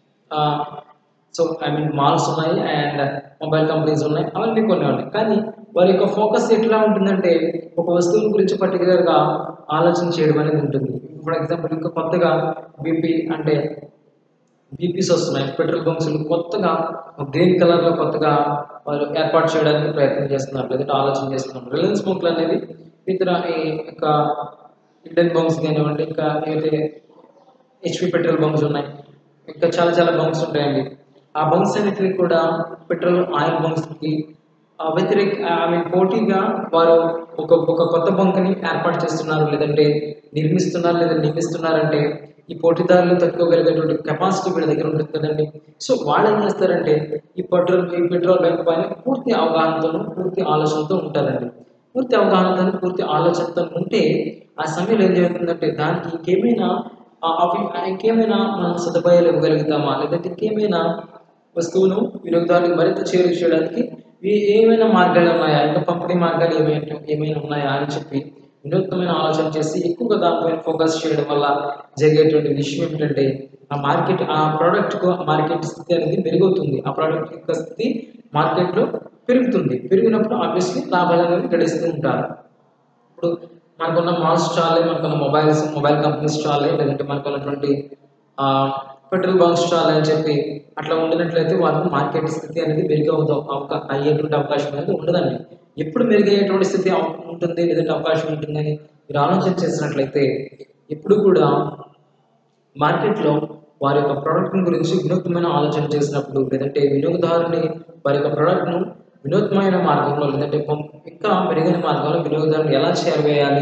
A: సో ఐ మీన్ మాల్స్ ఉన్నాయి అండ్ మొబైల్ కంపెనీస్ ఉన్నాయి అవన్నీ కొన్ని ఉన్నాయి కానీ వారి యొక్క ఫోకస్ ఎట్లా ఉంటుందంటే ఒక వస్తువుల గురించి పర్టికులర్గా ఆలోచన చేయడం అనేది ఉంటుంది ఫర్ ఎగ్జాంపుల్ ఇంకా కొత్తగా బీపీ అంటే బీపీస్ వస్తున్నాయి పెట్రోల్ బంక్స్ కొత్తగా గ్రీన్ కలర్లో కొత్తగా వాళ్ళు ఏర్పాటు చేయడానికి ప్రయత్నం చేస్తున్నారు లేదంటే ఆలోచన చేస్తున్నారు రిలయన్స్ బంక్లు అనేది ఇతర ఈ యొక్క ఇండియన్ బంక్స్ కానివ్వండి ఇంకా ఏదైతే హెచ్పి పెట్రోల్ బంక్స్ ఉన్నాయి ఇంకా చాలా చాలా బంక్స్ ఉంటాయండి ఆ బంక్స్ అన్నిటికీ కూడా పెట్రోల్ ఆయిల్ బంక్స్కి వ్యతిరేక ఐ మీన్ పోటీగా వారు ఒక ఒక కొత్త బంక్ని ఏర్పాటు చేస్తున్నారు లేదంటే నిర్మిస్తున్నారు లేదా నిర్మిస్తున్నారంటే ఈ పోటీదారులు తట్టుకోగలిగేటువంటి కెపాసిటీ వీళ్ళ దగ్గర ఉంటుంది కదండి సో వాళ్ళు ఏం చేస్తారంటే ఈ పెట్రోల్ ఈ పెట్రోల్ బ్యాంక్ పైన పూర్తి అవగాహనతోనూ పూర్తి ఆలోచనతో ఉంటారండి పూర్తి అవగాహనతో పూర్తి ఆలోచనతో ఉంటే ఆ సమయంలో ఏం జరుగుతుందంటే దానికి ఇంకేమైనా ఇంకేమైనా మనం సదుపాయాలు ఇవ్వగలుగుతామా లేదంటే ఇంకేమైనా వస్తువును వినియోగదారులకు మరింత చేరువ చేయడానికి ఏమైనా మార్గాలు ఉన్నాయా ఇంకా పంపిణీ మార్గాలు ఏమైనా ఏమైనా ఉన్నాయా అని చెప్పి వినూత్నమైన ఆలోచన చేసి ఎక్కువగా దానిపైన ఫోకస్ చేయడం వల్ల జరిగేటువంటి విషయం ఏమిటంటే ఆ మార్కెట్ ఆ ప్రోడక్ట్కు మార్కెట్ స్థితి అనేది పెరుగుతుంది ఆ ప్రోడక్ట్ యొక్క స్థితి మార్కెట్లో పెరుగుతుంది పెరిగినప్పుడు ఆబ్వియస్లీ లాభాలు అనేవి గడిస్తూ ఉంటారు ఇప్పుడు మనకున్న మాల్స్ చాలే మనకున్న మొబైల్స్ మొబైల్ కంపెనీస్ చాలే లేదంటే మనకు ఉన్నటువంటి పెట్రోల్ బంక్స్ చాలే అని చెప్పి అట్లా ఉండినట్లయితే వాళ్ళకి మార్కెట్ స్థితి అనేది మెరుగు అవుతా అయ్యేటువంటి అవకాశం అనేది ఉండదండి ఎప్పుడు మెరుగయ్యేటువంటి స్థితి ఉంటుంది లేదంటే అవకాశం ఉంటుందని మీరు ఆలోచన చేసినట్లయితే ఎప్పుడు కూడా మార్కెట్లో వారి యొక్క ప్రోడక్ట్ని గురించి వినూత్నమైన ఆలోచన చేసినప్పుడు లేదంటే వినియోగదారుని వారి యొక్క ప్రోడక్ట్ను వినూత్నమైన మార్గంలో లేదంటే ఇంకా మెరుగైన మార్గంలో వినియోగదారుని ఎలా చేరవేయాలి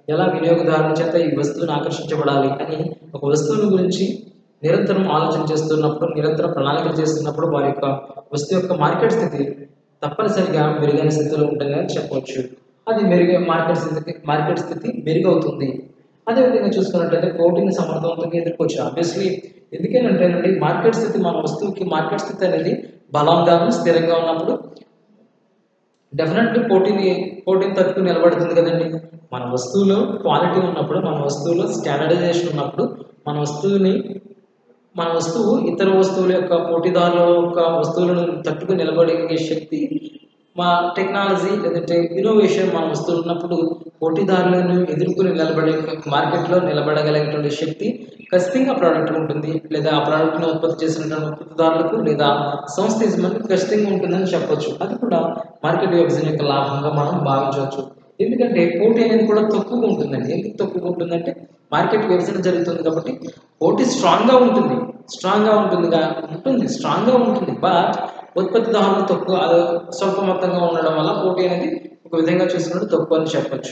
A: ఎలా వినియోగదారుల చేత ఈ వస్తువును ఆకర్షించబడాలి అని ఒక వస్తువుని గురించి నిరంతరం ఆలోచన చేస్తున్నప్పుడు నిరంతరం ప్రణాళికలు చేస్తున్నప్పుడు వారి యొక్క వస్తువు యొక్క మార్కెట్ స్థితి తప్పనిసరిగా మెరుగైన స్థితిలో ఉంటుందని చెప్పవచ్చు అది మెరుగై మార్కెట్ స్థితికి మార్కెట్ స్థితి మెరుగవుతుంది అదేవిధంగా చూసుకున్నట్లయితే పోటీని సమర్థవంతంగా ఎదుర్కోవచ్చు ఆబ్వియస్లీ ఎందుకేనంటేనండి మార్కెట్ స్థితి మన వస్తువుకి మార్కెట్ స్థితి అనేది బలంగాను స్థిరంగా ఉన్నప్పుడు డెఫినెట్లీ పోటీని పోటీని తట్టుకుని నిలబడుతుంది కదండి మన వస్తువులో క్వాలిటీ ఉన్నప్పుడు మన వస్తువులో స్టాండర్డైజేషన్ ఉన్నప్పుడు మన వస్తువుని మన వస్తువు ఇతర వస్తువుల యొక్క పోటీదారుల యొక్క వస్తువులను తట్టుకుని నిలబడే శక్తి మా టెక్నాలజీ లేదంటే ఇన్నోవేషన్ మన వస్తువులు ఉన్నప్పుడు పోటీదారులను ఎదుర్కొని నిలబడే మార్కెట్లో నిలబడగలిగేటువంటి శక్తి ఖచ్చితంగా ప్రోడక్ట్ ఉంటుంది లేదా ఆ ప్రోడక్ట్ని ఉత్పత్తి చేసినటువంటి ఉత్పత్తిదారులకు లేదా సంస్థ యజమానికి ఖచ్చితంగా ఉంటుందని చెప్పొచ్చు అది కూడా మార్కెట్ విభజన యొక్క లాభంగా మనం భావించవచ్చు ఎందుకంటే పోటీ అనేది కూడా తక్కువగా ఉంటుందండి ఎందుకు తక్కువగా ఉంటుందంటే మార్కెట్ విభజన జరుగుతుంది కాబట్టి పోటీ స్ట్రాంగ్గా ఉంటుంది స్ట్రాంగ్గా ఉంటుందిగా ఉంటుంది స్ట్రాంగ్గా ఉంటుంది బట్ ఉత్పత్తిదారులు తక్కువ అది స్వల్ప మొత్తంగా ఉండడం వల్ల పోటీ అనేది ఒక విధంగా చూసుకుంటే తక్కువ అని చెప్పొచ్చు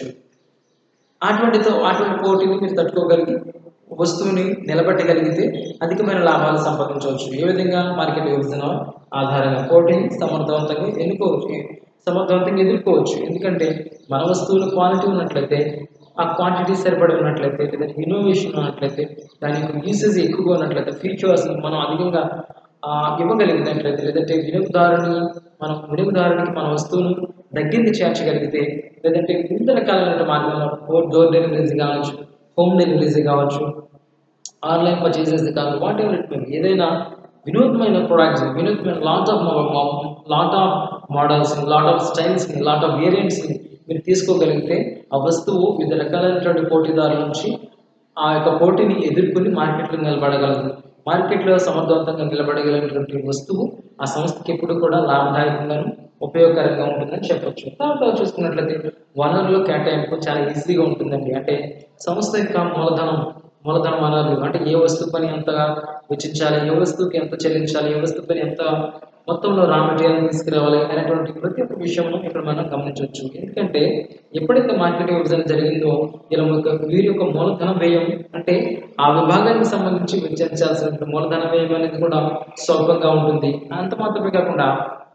A: అటువంటి అటువంటి పోటీని మీరు తట్టుకోగలిగి వస్తువుని నిలబెట్టగలిగితే అధికమైన లాభాలు సంపాదించవచ్చు ఏ విధంగా మార్కెట్ విభజన ఆధారంగా పోటీని సమర్థవంతంగా ఎన్నుకోవచ్చు సమర్థవంతంగా ఎదుర్కోవచ్చు ఎందుకంటే మన వస్తువుల క్వాలిటీ ఉన్నట్లయితే ఆ క్వాంటిటీ సరిపడి ఉన్నట్లయితే లేదా ఇన్నోవేషన్ ఉన్నట్లయితే దాని యొక్క యూసేజ్ ఎక్కువగా ఉన్నట్లయితే ఫీచర్స్ మనం అధికంగా ఆ, ఇవ్వగలిగినట్లయితే లేదంటే వినియోగదారుని మనం వినియోగదారునికి మన వస్తువును దగ్గరికి చేర్చగలిగితే లేదంటే వివిధ రకాలైన మార్గంలో డోర్ డెలివరీస్ కావచ్చు హోమ్ డెలివరీస్ కావచ్చు ఆన్లైన్ పర్చేసెస్ కావచ్చు వాట్ ఎవర్ ఇట్ మే ఏదైనా వినూత్నమైన ప్రొడక్ట్స్ వినూత్నమైన lot of lot of models lot of styles lot of వేరియంట్స్ని మీరు తీసుకోగలిగితే ఆ వస్తువు వివిధ రకాలైనటువంటి పోటీదారుల నుంచి ఆ యొక్క పోటీని ఎదుర్కొని మార్కెట్లో నిలబడగలదు మార్కెట్లో సమర్థవంతంగా నిలబడగలిగినటువంటి వస్తువు ఆ సంస్థకి ఎప్పుడు కూడా లాభదాయకంగాను ఉపయోగకరంగా ఉంటుందని చెప్పొచ్చు తర్వాత చూసుకున్నట్లయితే వనరుల కేటాయింపు చాలా ఈజీగా ఉంటుందండి అంటే సంస్థ యొక్క మూలధనం మూలధన వనరులు అంటే ఏ వస్తువు పని ఎంతగా వెచ్చించాలి ఏ వస్తువుకి ఎంత చెల్లించాలి ఏ వస్తువు పని ఎంత మొత్తంలో రా మెటీరియల్ తీసుకురావాలి అనేటువంటి ప్రతి ఒక్క విషయంలో ఇక్కడ మనం గమనించవచ్చు ఎందుకంటే ఎప్పుడైతే మార్కెట్ విభజన జరిగిందో ఇలా ఒక వీరి యొక్క మూలధన వ్యయం అంటే ఆ విభాగానికి సంబంధించి వెచ్చించాల్సిన మూలధన వ్యయం అనేది కూడా స్వల్పంగా ఉంటుంది అంత మాత్రమే కాకుండా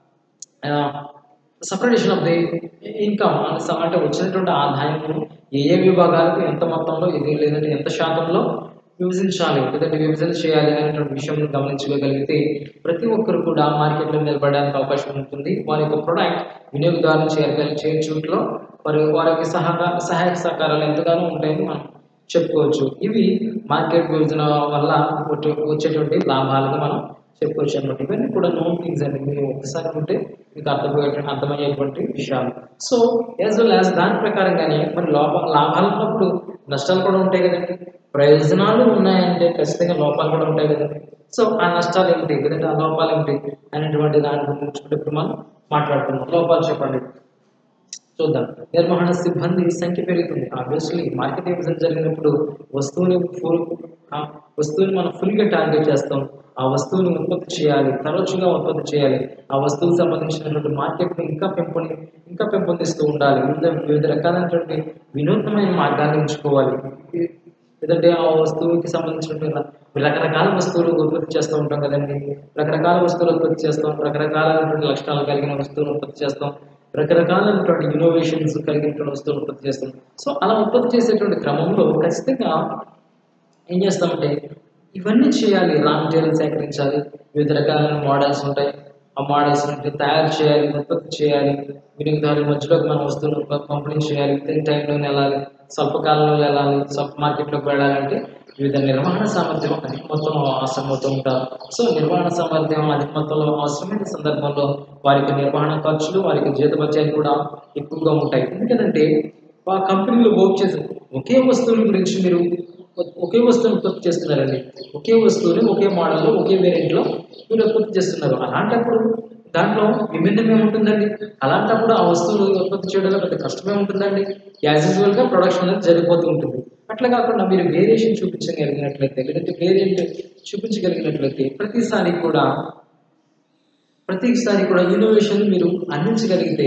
A: సపరేషన్ ఆఫ్ ది ఇన్కమ్ అంటే వచ్చినటువంటి ఆదాయం ఏ ఏ విభాగాలకు ఎంత మొత్తంలో ఇది లేదంటే ఎంత శాతంలో విభజించాలి లేదంటే విభజన చేయాలి అనేటువంటి విషయం గమనించుకోగలిగితే ప్రతి ఒక్కరు కూడా మార్కెట్లో నిలబడడానికి అవకాశం ఉంటుంది వారి యొక్క ప్రొడక్ట్ వినియోగదారులు చేరగలి చేర్చుట్లో వారి వారి యొక్క సహకార సహాయక సహకారాలు ఎంతగానో ఉంటాయని మనం చెప్పుకోవచ్చు ఇవి మార్కెట్ విభజన వల్ల వచ్చే- వచ్చేటువంటి లాభాలుగా మనం చెప్పుకోవచ్చు అనమాట ఇవన్నీ కూడా నోన్ థింగ్స్ అండి మీరు ఒకసారి ఉంటే మీకు అర్థమయ్యే అర్థమయ్యేటువంటి విషయాలు సో యాజ్ వెల్ యాజ్ దాని ప్రకారంగానే మరి లోప లాభాలు ఉన్నప్పుడు నష్టాలు కూడా ఉంటాయి కదండి ప్రయోజనాలు ఉన్నాయంటే ఖచ్చితంగా లోపాలు కూడా ఉంటాయి కదండి సో ఆ నష్టాలు ఏమిటి లేదంటే ఆ లోపాలు ఏమిటి అనేటువంటి దాని గురించి కూడా ఇప్పుడు మనం మాట్లాడుకుందాం లోపాలు చెప్పండి చూద్దాం నిర్వహణ సిబ్బంది సంఖ్య పెరుగుతుంది ఆబ్వియస్లీ మార్కెట్ విభజన జరిగినప్పుడు వస్తువుని ఫుల్ ఆ వస్తువుని మనం ఫుల్గా టార్గెట్ చేస్తాం ఆ వస్తువుని ఉత్పత్తి చేయాలి తరచుగా ఉత్పత్తి చేయాలి ఆ వస్తువుకు సంబంధించినటువంటి మార్కెట్ని ఇంకా పెంపొంది ఇంకా పెంపొందిస్తూ ఉండాలి వివిధ వివిధ రకాలైనటువంటి వినూత్నమైన మార్గాన్ని ఎంచుకోవాలి లేదంటే ఆ వస్తువుకి సంబంధించినటువంటి రకరకాల వస్తువులు ఉత్పత్తి చేస్తూ ఉంటాం కదండి రకరకాల వస్తువులు ఉత్పత్తి చేస్తాం రకరకాలైనటువంటి లక్షణాలు కలిగిన వస్తువులు ఉత్పత్తి చేస్తాం రకరకాలైనటువంటి ఇన్నోవేషన్స్ కలిగినటువంటి వస్తువులు ఉత్పత్తి చేస్తాం సో అలా ఉత్పత్తి చేసేటువంటి క్రమంలో ఖచ్చితంగా ఏం చేస్తామంటే ఇవన్నీ చేయాలి రా మెటీరియల్ సేకరించాలి వివిధ రకాలైన మోడల్స్ ఉంటాయి ఆ మోడల్స్ నుండి తయారు చేయాలి ఉత్పత్తి చేయాలి వినియోగదారుల మధ్యలోకి మన వస్తువులను ప- పంపిణీ చేయాలి వితిన్ టైంలో వెళ్ళాలి స్వల్ప కాలంలో వెళ్ళాలి స్వల్ప మార్కెట్లోకి వెళ్ళాలంటే వివిధ నిర్వహణ సామర్థ్యం అధిక మొత్తంలో అవసరమవుతూ ఉంటారు సో నిర్వహణ సామర్థ్యం అధిక మొత్తంలో అవసరమైన సందర్భంలో వారికి నిర్వహణ ఖర్చులు వారికి జీతభత్యాలు కూడా ఎక్కువగా ఉంటాయి ఎందుకంటే ఆ కంపెనీలో వర్క్ చేసే ఒకే వస్తువుల గురించి మీరు ఒకే వస్తువుని ఉత్పత్తి చేస్తున్నారండి ఒకే వస్తువుని ఒకే మోడల్లో ఒకే వేరియంట్లో మీరు ఉత్పత్తి చేస్తున్నారు అలాంటప్పుడు దాంట్లో విభిన్నం ఏముంటుందండి అలాంటప్పుడు ఆ వస్తువులు ఉత్పత్తి చేయడంలో పెద్ద కష్టమే ఉంటుందండి యాజ్ యూజువల్గా ప్రొడక్షన్ అనేది జరిగిపోతూ ఉంటుంది అట్లా కాకుండా మీరు వేరియేషన్ చూపించగలిగినట్లయితే లేదంటే వేరియంట్ చూపించగలిగినట్లయితే ప్రతిసారి కూడా ప్రతిసారి కూడా ఇన్నోవేషన్ మీరు అందించగలిగితే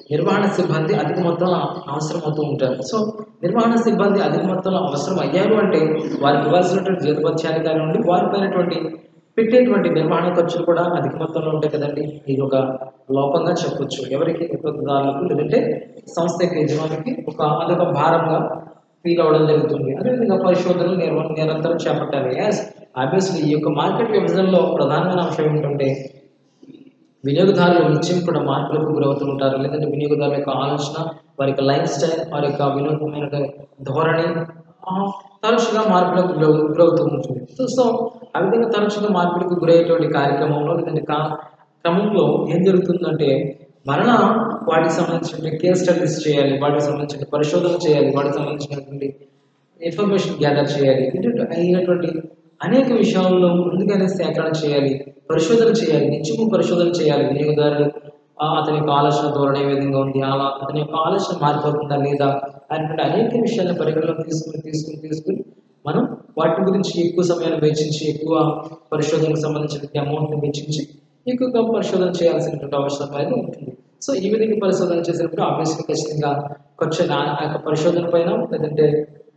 A: నిర్వహణ సిబ్బంది అధిక మొత్తంలో అవసరం అవుతూ ఉంటారు సో నిర్వహణ సిబ్బంది అధిక మొత్తంలో అవసరం అయ్యారు అంటే వారికి ఇవ్వాల్సినటువంటి జీతభత్యాలు కానివ్వండి వారిపైనటువంటి పెట్టేటువంటి నిర్వహణ ఖర్చులు కూడా అధిక మొత్తంలో ఉంటాయి కదండి ఇది ఒక లోపంగా చెప్పొచ్చు ఎవరికి ఉత్పత్తిదారులకు లేదంటే సంస్థ యొక్క యజమానికి ఒక అదొక భారంగా ఫీల్ అవ్వడం జరుగుతుంది అదేవిధంగా పరిశోధనలు నిర్వ నిరంతరం చేపట్టాలి యాస్ ఆబ్వియస్లీ ఈ యొక్క మార్కెట్ విభజనలో ప్రధానమైన అంశం ఏంటంటే వినియోగదారులు నిత్యం కూడా మార్పులకు గురవుతూ ఉంటారు లేదంటే వినియోగదారుల యొక్క ఆలోచన వారి యొక్క లైఫ్ స్టైల్ వారి యొక్క వినోదమైన ధోరణి ఆ, తరచుగా మార్పులకు గురవు గురవుతూ ఉంటుంది సో సో ఆ విధంగా తరచుగా మార్పులకు గురయ్యేటువంటి కార్యక్రమంలో లేదంటే కా క్రమంలో ఏం జరుగుతుందంటే మరలా వాటికి సంబంధించిన కేస్ స్టడీస్ చేయాలి వాటికి సంబంధించిన పరిశోధన చేయాలి వాటికి సంబంధించినటువంటి ఇన్ఫర్మేషన్ గ్యాదర్ చేయాలి ఇటువంటి అయినటువంటి అనేక విషయాల్లో ముందుగానే సేకరణ చేయాలి పరిశోధన చేయాలి నిత్యము పరిశోధన చేయాలి వినియోగదారులు ఆ, అతని యొక్క ఆలోచన ధోరణి ఏ విధంగా ఉంది అలా అతని యొక్క ఆలోచన మారిపోతుందా లేదా అనేటువంటి అనేక విషయాలను పరిగణలోకి తీసుకుని తీసుకుని తీసుకుని మనం వాటి గురించి ఎక్కువ సమయాన్ని వెచ్చించి ఎక్కువ పరిశోధనకు సంబంధించిన అమౌంట్ని వెచ్చించి ఎక్కువగా పరిశోధన చేయాల్సినటువంటి అవసరం అనేది ఉంటుంది సో ఈ విధంగా పరిశోధన చేసినప్పుడు ఆబ్వియస్గా ఖచ్చితంగా ఖర్చు ఆ ఆ యొక్క పరిశోధన పైన లేదంటే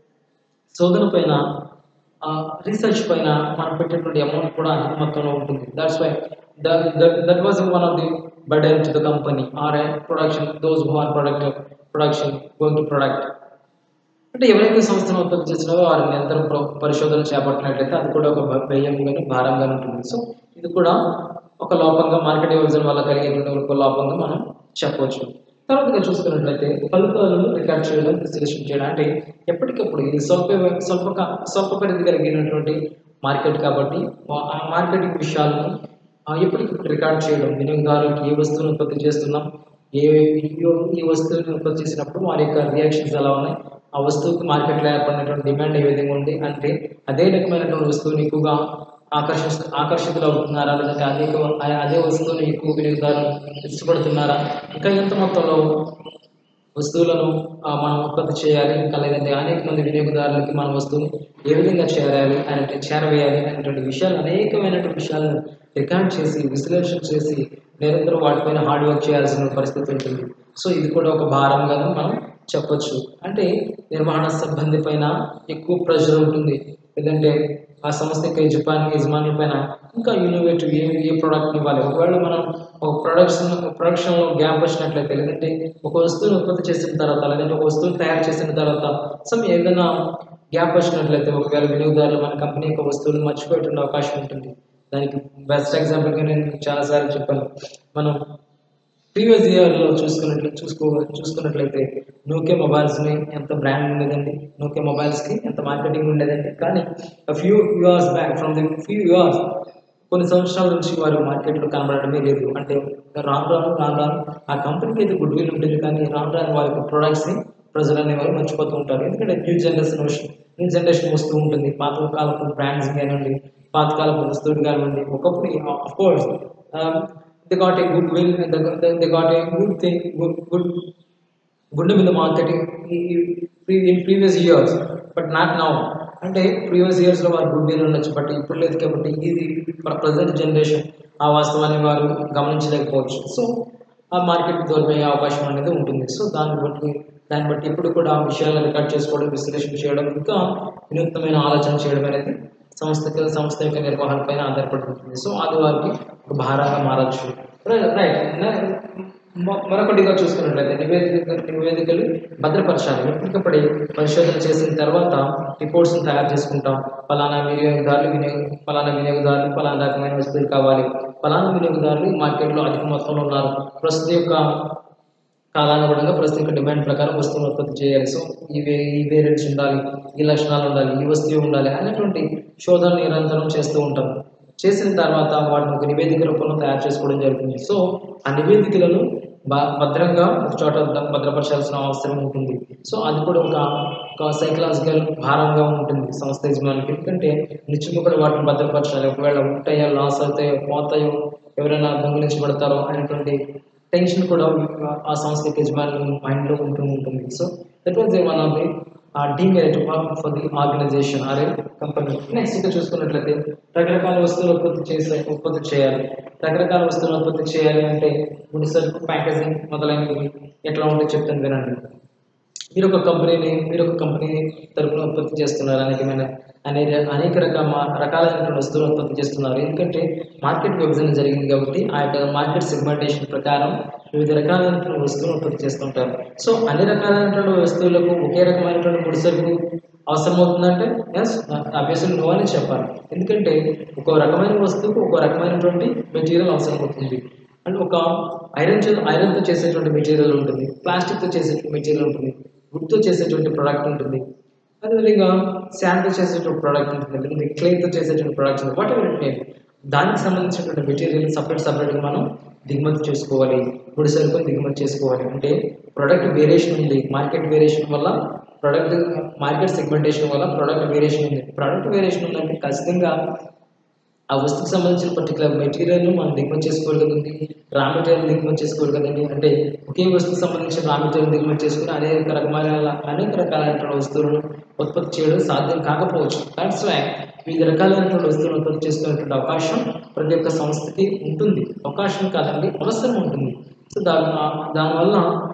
A: శోధన పైన రీసెర్చ్ పైన మనం పెట్టేటువంటి అమౌంట్ కూడా అధిక మొత్తంలో ఉంటుంది that's why that was one of the burden to the company or production those who are product production going to product అంటే ఎవరైతే సంస్థను ఉత్పత్తి చేసినారో వారి నిరంతరం ప్ర- పరిశోధన చేపట్టినట్లయితే అది కూడా ఒక భ- వ్యయంగాను భారంగా ఉంటుంది సో ఇది కూడా ఒక లోపంగా మార్కెట్ విభజన వల్ల కలిగేటువంటి ఒక లోపంగా మనం చెప్పవచ్చు తర్వాతగా చూసుకున్నట్లయితే ఫలితాలను రికార్డ్ చేయడం విశ్లేషణ చేయడం అంటే ఎప్పటికప్పుడు ఇది స్వల్ప స్వల్ప స్వల్ప పరిధి కలిగినటువంటి మార్కెట్ కాబట్టి ఆ మార్కెటింగ్ విషయాలను ఆ, ఎప్పటికప్పుడు రికార్డ్ చేయడం వినియోగదారులకు ఏ వస్తువును ఉత్పత్తి చేస్తున్నాం ఏ వినియోగం ఈ వస్తువుని ఉత్పత్తి చేసినప్పుడు వారి యొక్క రియాక్షన్స్ ఎలా ఉన్నాయి ఆ వస్తువుకి మార్కెట్లో ఏర్పడినటువంటి డిమాండ్ ఏ విధంగా ఉంది అంటే అదే రకమైనటువంటి వస్తువుని ఎక్కువగా ఆకర్షి ఆకర్షితులు అవుతున్నారా లేదంటే అదే అదే వస్తువుని ఎక్కువ వినియోగదారులు ఇష్టపడుతున్నారా ఇంకా ఎంత మొత్తంలో వస్తువులను ఆ, మనం ఉత్పత్తి చేయాలి ఇంకా లేదంటే అనేక మంది వినియోగదారులకి మన వస్తువుని ఏ విధంగా చేరాలి అంటే చేరవేయాలి అనేటువంటి విషయాలు అనేకమైనటువంటి విషయాలను రికార్డ్ చేసి విశ్లేషణ చేసి నిరంతరం వాటిపైన హార్డ్ వర్క్ చేయాల్సిన పరిస్థితి ఉంటుంది సో ఇది కూడా ఒక భారంగా మనం చెప్పొచ్చు అంటే నిర్వహణ సిబ్బంది పైన ఎక్కువ ప్రెషర్ ఉంటుంది లేదంటే ఆ సంస్థ యొక్క యజమాని యజమాని పైన ఇంకా ఇన్నోవేటివ్ ఏ ఏ ప్రోడక్ట్ ఇవ్వాలి ఒకవేళ మనం ఒక ప్రొడక్షన్ ప్రొడక్షన్లో గ్యాప్ వచ్చినట్లయితే లేదంటే ఒక వస్తువుని ఉత్పత్తి చేసిన తర్వాత లేదంటే ఒక వస్తువుని తయారు చేసిన తర్వాత సమ్ ఏదైనా గ్యాప్ వచ్చినట్లయితే ఒకవేళ వినియోగదారులు మన కంపెనీ యొక్క వస్తువులు మర్చిపోయేటువంటి అవకాశం ఉంటుంది దానికి బెస్ట్ ఎగ్జాంపుల్గా నేను చాలాసార్లు చెప్పాను మనం ప్రీవియస్ ఇయర్లో చూసుకున్నట్లు చూసుకో చూసుకున్నట్లయితే నోకియా మొబైల్స్ని ఎంత బ్రాండ్ ఉండేదండి నోకియా మొబైల్స్కి ఎంత మార్కెటింగ్ ఉండేదండి కానీ few years back from the few years కొన్ని సంవత్సరాల నుంచి వారు మార్కెట్లో కనబడడమే లేదు అంటే రాను రాను రాను రాను ఆ కంపెనీకి అయితే గుడ్ విల్ ఉంటుంది కానీ రాను రాను వారి యొక్క ప్రొడక్ట్స్ని ప్రజలు అనేవారు మర్చిపోతూ ఉంటారు ఎందుకంటే న్యూ జనరేషన్ వస్తు- న్యూ జనరేషన్ వస్తూ ఉంటుంది పాత కాలపు బ్రాండ్స్ కానివ్వండి పాతకాలపు వస్తువులు కానివ్వండి ఒకప్పుడు of course they got a good will they got a good thing good good గుండె మీద marketing in previous years but not now అంటే ప్రీవియస్ ఇయర్స్లో వారు గుడ్ విల్ ఉండొచ్చు బట్ ఇప్పుడు లేదు కాబట్టి ఇది ప్రజెంట్ జనరేషన్ ఆ వాస్తవాన్ని వారు గమనించలేకపోవచ్చు సో ఆ మార్కెట్ దూరమయ్యే అవకాశం అనేది ఉంటుంది సో దాన్ని బట్టి దాన్ని బట్టి ఇప్పుడు కూడా ఆ విషయాలను రికార్డ్ చేసుకోవడం విశ్లేషణ చేయడం ఇంకా వినూత్నమైన ఆలోచన చేయడం అనేది సంస్థకి సంస్థ యొక్క నిర్వహణ పైన ఆధారపడి ఉంటుంది సో అది వారికి ఒక భారంగా మారచ్చు రైట్ మరొకటిగా చూసుకున్నట్లయితే నివేదిక నివేదికలు భద్రపరచాలి ఎప్పటికప్పుడు పరిశోధన చేసిన తర్వాత రిపోర్ట్స్ని తయారు చేసుకుంటాం ఫలానా వినియోగదారులు వినియోగ ఫలానా వినియోగదారులు ఫలానా రకమైన వస్తువులు కావాలి ఫలానా వినియోగదారులు మార్కెట్లో అధిక మొత్తంలో ఉన్నారు ప్రస్తుత యొక్క కాలానుగుణంగా ప్రస్తుత యొక్క డిమాండ్ ప్రకారం వస్తువులు ఉత్పత్తి చేయాలి సో ఈ వే ఈ వేరియంట్స్ ఉండాలి ఈ లక్షణాలు ఉండాలి ఈ వస్తువు ఉండాలి అనేటువంటి శోధన నిరంతరం చేస్తూ ఉంటాం చేసిన తర్వాత వాటిని ఒక నివేదిక రూపంలో తయారు చేసుకోవడం జరుగుతుంది సో ఆ నివేదికలను బ భద్రంగా ఒక చోట భద్ర- భద్రపరచాల్సిన అవసరం ఉంటుంది సో అది కూడా ఒక ఒక సైకలాజికల్ భారంగా ఉంటుంది సంస్థ యజమానికి ఎందుకంటే నిత్యం కూడా వాటిని భద్రపరచాలి ఒకవేళ ఉంటాయో లాస్ అవుతాయో పోతాయో ఎవరైనా దొంగిలించబడతారో అనేటువంటి టెన్షన్ కూడా ఆ సంస్థ యజమాని మైండ్లో ఉంటూ ఉంటుంది so that was one of the demerit for the organisation or company next ఇక్కడ చూసుకున్నట్లయితే రకరకాల వస్తువులు ఉత్పత్తి చేసే ఉత్పత్తి చేయాలి రకరకాల వస్తువులు ఉత్పత్తి చేయాలి అంటే ముడి సరుకు ప్యాకేజింగ్ మొదలైనవి ఎట్లా ఉంటే చెప్తాను వినండి మీరు ఒక కంపెనీని మీరు ఒక కంపెనీ తరపున ఉత్పత్తి చేస్తున్నారు అనేకమైన అనేక అనేక రకాల రకాలైనటువంటి వస్తువులు ఉత్పత్తి చేస్తున్నారు ఎందుకంటే మార్కెట్ విభజన జరిగింది కాబట్టి ఆ యొక్క మార్కెట్ సెగ్మెంటేషన్ ప్రకారం వివిధ రకాలైనటువంటి వస్తువులు ఉత్పత్తి చేస్తుంటారు సో అన్ని రకాలైనటువంటి వస్తువులకు ఒకే రకమైనటువంటి ముడి సరుకు అవసరమవుతుందంటే ఎస్ అభ్యసనం నో అని చెప్పాలి ఎందుకంటే ఒక్కో రకమైన వస్తువుకు ఒక్కో రకమైనటువంటి మెటీరియల్ అవసరం అవుతుంది అండ్ ఒక ఐరన్ చే ఐరన్తో చేసేటువంటి మెటీరియల్ ఉంటుంది ప్లాస్టిక్తో చేసేటువంటి మెటీరియల్ ఉంటుంది వుడ్తో చేసేటువంటి ప్రోడక్ట్ ఉంటుంది అదేవిధంగా శాండ్తో చేసేటువంటి ప్రోడక్ట్ ఉంటుంది లేదంటే క్లేతో చేసేటువంటి ప్రోడక్ట్స్ ఉంటుంది వాట్ ఎవర్ ఇట్ మే దానికి సంబంధించినటువంటి మెటీరియల్ సపరేట్ సపరేట్గా మనం దిగుమతి చేసుకోవాలి ముడి సరుకుని దిగుమతి చేసుకోవాలి అంటే ప్రోడక్ట్ వేరియేషన్ ఉంది మార్కెట్ వేరియేషన్ వల్ల ప్రోడక్ట్ మార్కెట్ సెగ్మెంటేషన్ వల్ల ప్రోడక్ట్ వేరియేషన్ ఉంది ప్రోడక్ట్ వేరియేషన్ ఉందంటే ఖచ్చితంగా ఆ వస్తువుకి సంబంధించిన పర్టికులర్ మెటీరియల్ మనం దిగుమతి చేసుకోవాలి కదండి రా మెటీరియల్ దిగుమతి చేసుకోవాలి కదండి అంటే ఒకే వస్తువుకి సంబంధించిన రా మెటీరియల్ దిగుమతి చేసుకుని అనేక రకమైన అనేక రకాలైనటువంటి వస్తువులను ఉత్పత్తి చేయడం సాధ్యం కాకపోవచ్చు దాట్స్ వై వివిధ రకాలైనటువంటి వస్తువులను ఉత్పత్తి చేసుకునేటువంటి అవకాశం ప్రతి ఒక్క సంస్థకి ఉంటుంది అవకాశం కాదండి అవసరం ఉంటుంది సో దాని దానివల్ల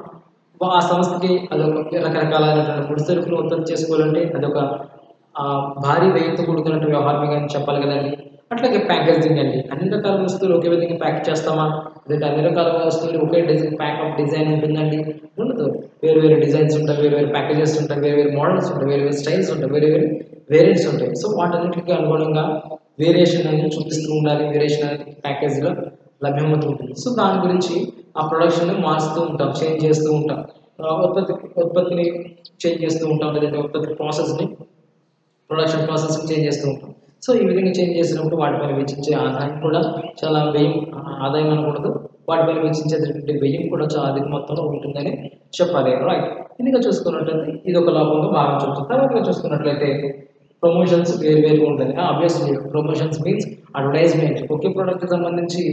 A: ఆ సంస్థకి అదొక రకరకాలైనటువంటి ముడి సరుకులు ఉత్పత్తి చేసుకోవాలంటే అదొక ఆ, భారీ వ్యయంతో కూడుకున్నట్టు వ్యవహారమే కానీ చెప్పాలి కదండి అట్లాగే ప్యాకేజింగ్ అండి అన్ని రకాల వస్తువులు ఒకే విధంగా ప్యాక్ చేస్తామా లేదంటే అన్ని రకాల వస్తువులు ఒకే డిజైన్ ప్యాక్ ఆఫ్ డిజైన్ ఉంటుందండి ఉండదు వేరు వేరు డిజైన్స్ ఉంటాయి వేరు వేరు ప్యాకేజెస్ ఉంటాయి వేరు వేరు మోడల్స్ ఉంటాయి వేరు వేరు స్టైల్స్ ఉంటాయి వేరు వేరు వేరియంట్స్ ఉంటాయి సో వాటన్నిటికీ అనుగుణంగా వేరియేషన్ అనేది చూపిస్తూ ఉండాలి వేరియేషన్ అనేది ప్యాకేజ్లో లభ్యమవుతూ ఉంటుంది సో దాని గురించి ఆ ప్రొడక్షన్ మారుస్తూ ఉంటాం చేంజ్ చేస్తూ ఉంటాం ఆ ఉత్పత్తి ఉత్పత్తిని చేంజ్ చేస్తూ ఉంటాం లేదంటే ఉత్పత్తి ప్రాసెస్ని ప్రొడక్షన్ ప్రాసెస్ చేంజ్ చేస్తూ ఉంటాం సో ఈ విధంగా చేంజ్ చేసినప్పుడు వాటిపైన వెచ్చించే ఆదాయం కూడా చాలా వ్యయం ఆదాయం అనకూడదు వాటిపైన వెచ్చించేటటువంటి వ్యయం కూడా చాలా అధిక మొత్తంలో ఉంటుందని చెప్పాలి రైట్ ఇదిగా చూసుకున్నట్లయితే ఇది ఒక లోపంగా భావించవచ్చు తర్వాత చూసుకున్నట్లయితే ప్రమోషన్స్ వేరు వేరుగా ఉంటుంది ఆబ్వియస్లీ ప్రమోషన్స్ మీన్స్ అడ్వర్టైజ్మెంట్ ఒకే ప్రోడక్ట్కి సంబంధించి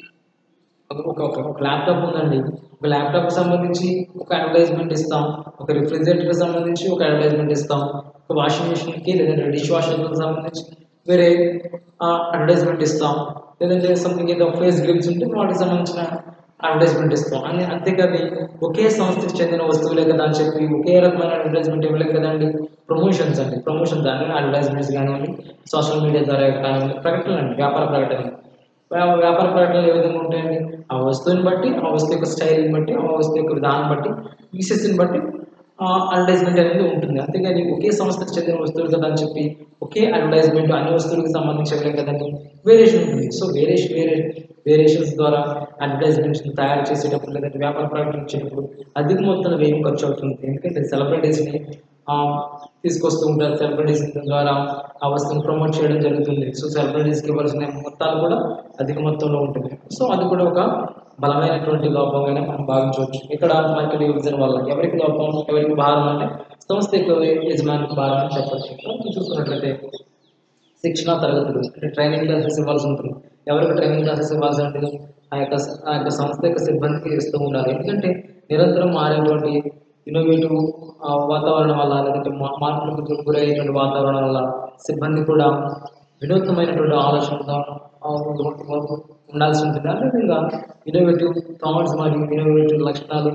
A: ఒక ఒక ఒక- ఒక ల్యాప్టాప్ ఉందండి ఒక ల్యాప్టాప్కి సంబంధించి ఒక అడ్వర్టైజ్మెంట్ ఇస్తాం ఒక రిఫ్రిజిరేటర్కి సంబంధించి ఒక అడ్వర్టైజ్మెంట్ ఇస్తాం ఒక వాషింగ్ మిషన్కి లేదంటే డిష్ వాషర్కి సంబంధించి వేరే అడ్వర్టైజ్మెంట్ ఇస్తాం లేదంటే సంథింగ్ ఏదో ఫేస్ గ్రిప్స్ ఉంటే వాటికి సంబంధించిన అడ్వర్టైజ్మెంట్ ఇస్తాం అని అంతేకాదు ఒకే సంస్థకి చెందిన వస్తువులే కదా అని చెప్పి ఒకే రకమైన అడ్వర్టైజ్మెంట్ ఇవ్వలేదు కదండి ప్రమోషన్స్ అండి ప్రమోషన్ దాని అడ్వర్టైజ్మెంట్స్ కానివ్వండి సోషల్ మీడియా ద్వారా కానివ్వండి ప్రకటనలు అండి వ్యాపార ప్రకటనలు వ్యా- వ్యాపార ప్రకటనలు ఏ విధంగా ఉంటాయండి ఆ వస్తువుని బట్టి ఆ వస్తువు యొక్క స్టైల్ని బట్టి ఆ వస్తువు యొక్క విధానం బట్టి పీసెస్ని బట్టి అడ్వర్టైజ్మెంట్ అనేది ఉంటుంది అంతేగాని ఒకే సంస్థకు చెందిన వస్తువులు కదా అని చెప్పి ఒకే అడ్వర్టైజ్మెంట్ అన్ని వస్తువులకు సంబంధించలేదు కదండి వేరియేషన్ ఉంటుంది సో వేరియేషన్ వేరే వేరియేషన్స్ ద్వారా అడ్వర్టైజ్మెంట్స్ తయారు చేసేటప్పుడు లేదంటే వ్యాపార ప్రకటన ఇచ్చేటప్పుడు అధిక మొత్తంలో వ్యయం ఖర్చు అవుతుంది ఎందుకంటే సెలబ్రిటీస్ని తీసుకొస్తూ ఉంటారు సెలబ్రిటీస్ ద్వారా ఆ వస్తువుని ప్రమోట్ చేయడం జరుగుతుంది సో సెలబ్రిటీస్కి ఇవ్వాల్సిన మొత్తాలు కూడా అధిక మొత్తంలో ఉంటుంది సో అది కూడా ఒక బలమైనటువంటి లోపంగానే మనం భావించవచ్చు ఇక్కడ మార్కెట్ విభజన వల్ల ఎవరికి లోపం ఎవరికి భారం అంటే సంస్థ యొక్క యజమానికి భారం అని చెప్పచ్చు కాబట్టి చూసుకున్నట్లయితే శిక్షణ తరగతులు అంటే ట్రైనింగ్ క్లాసెస్ ఇవ్వాల్సి ఉంటుంది ఎవరికి ట్రైనింగ్ క్లాసెస్ ఇవ్వాల్సి ఉంటుంది ఆ యొక్క ఆ యొక్క సంస్థ యొక్క సిబ్బందికి ఇస్తూ ఉండాలి ఎందుకంటే నిరంతరం మారేటువంటి ఇన్నోవేటివ్ వాతావరణం వల్ల లేదంటే మా- మార్పులకు గురయ్యేటువంటి వాతావరణం వల్ల సిబ్బంది కూడా వినూత్నమైనటువంటి ఆలోచనతో ఆ, ఉండ- ఉండాల్సి ఉంటుంది అదేవిధంగా ఇన్నోవేటివ్ థాట్స్ మరియు ఇన్నోవేటివ్ లక్షణాలు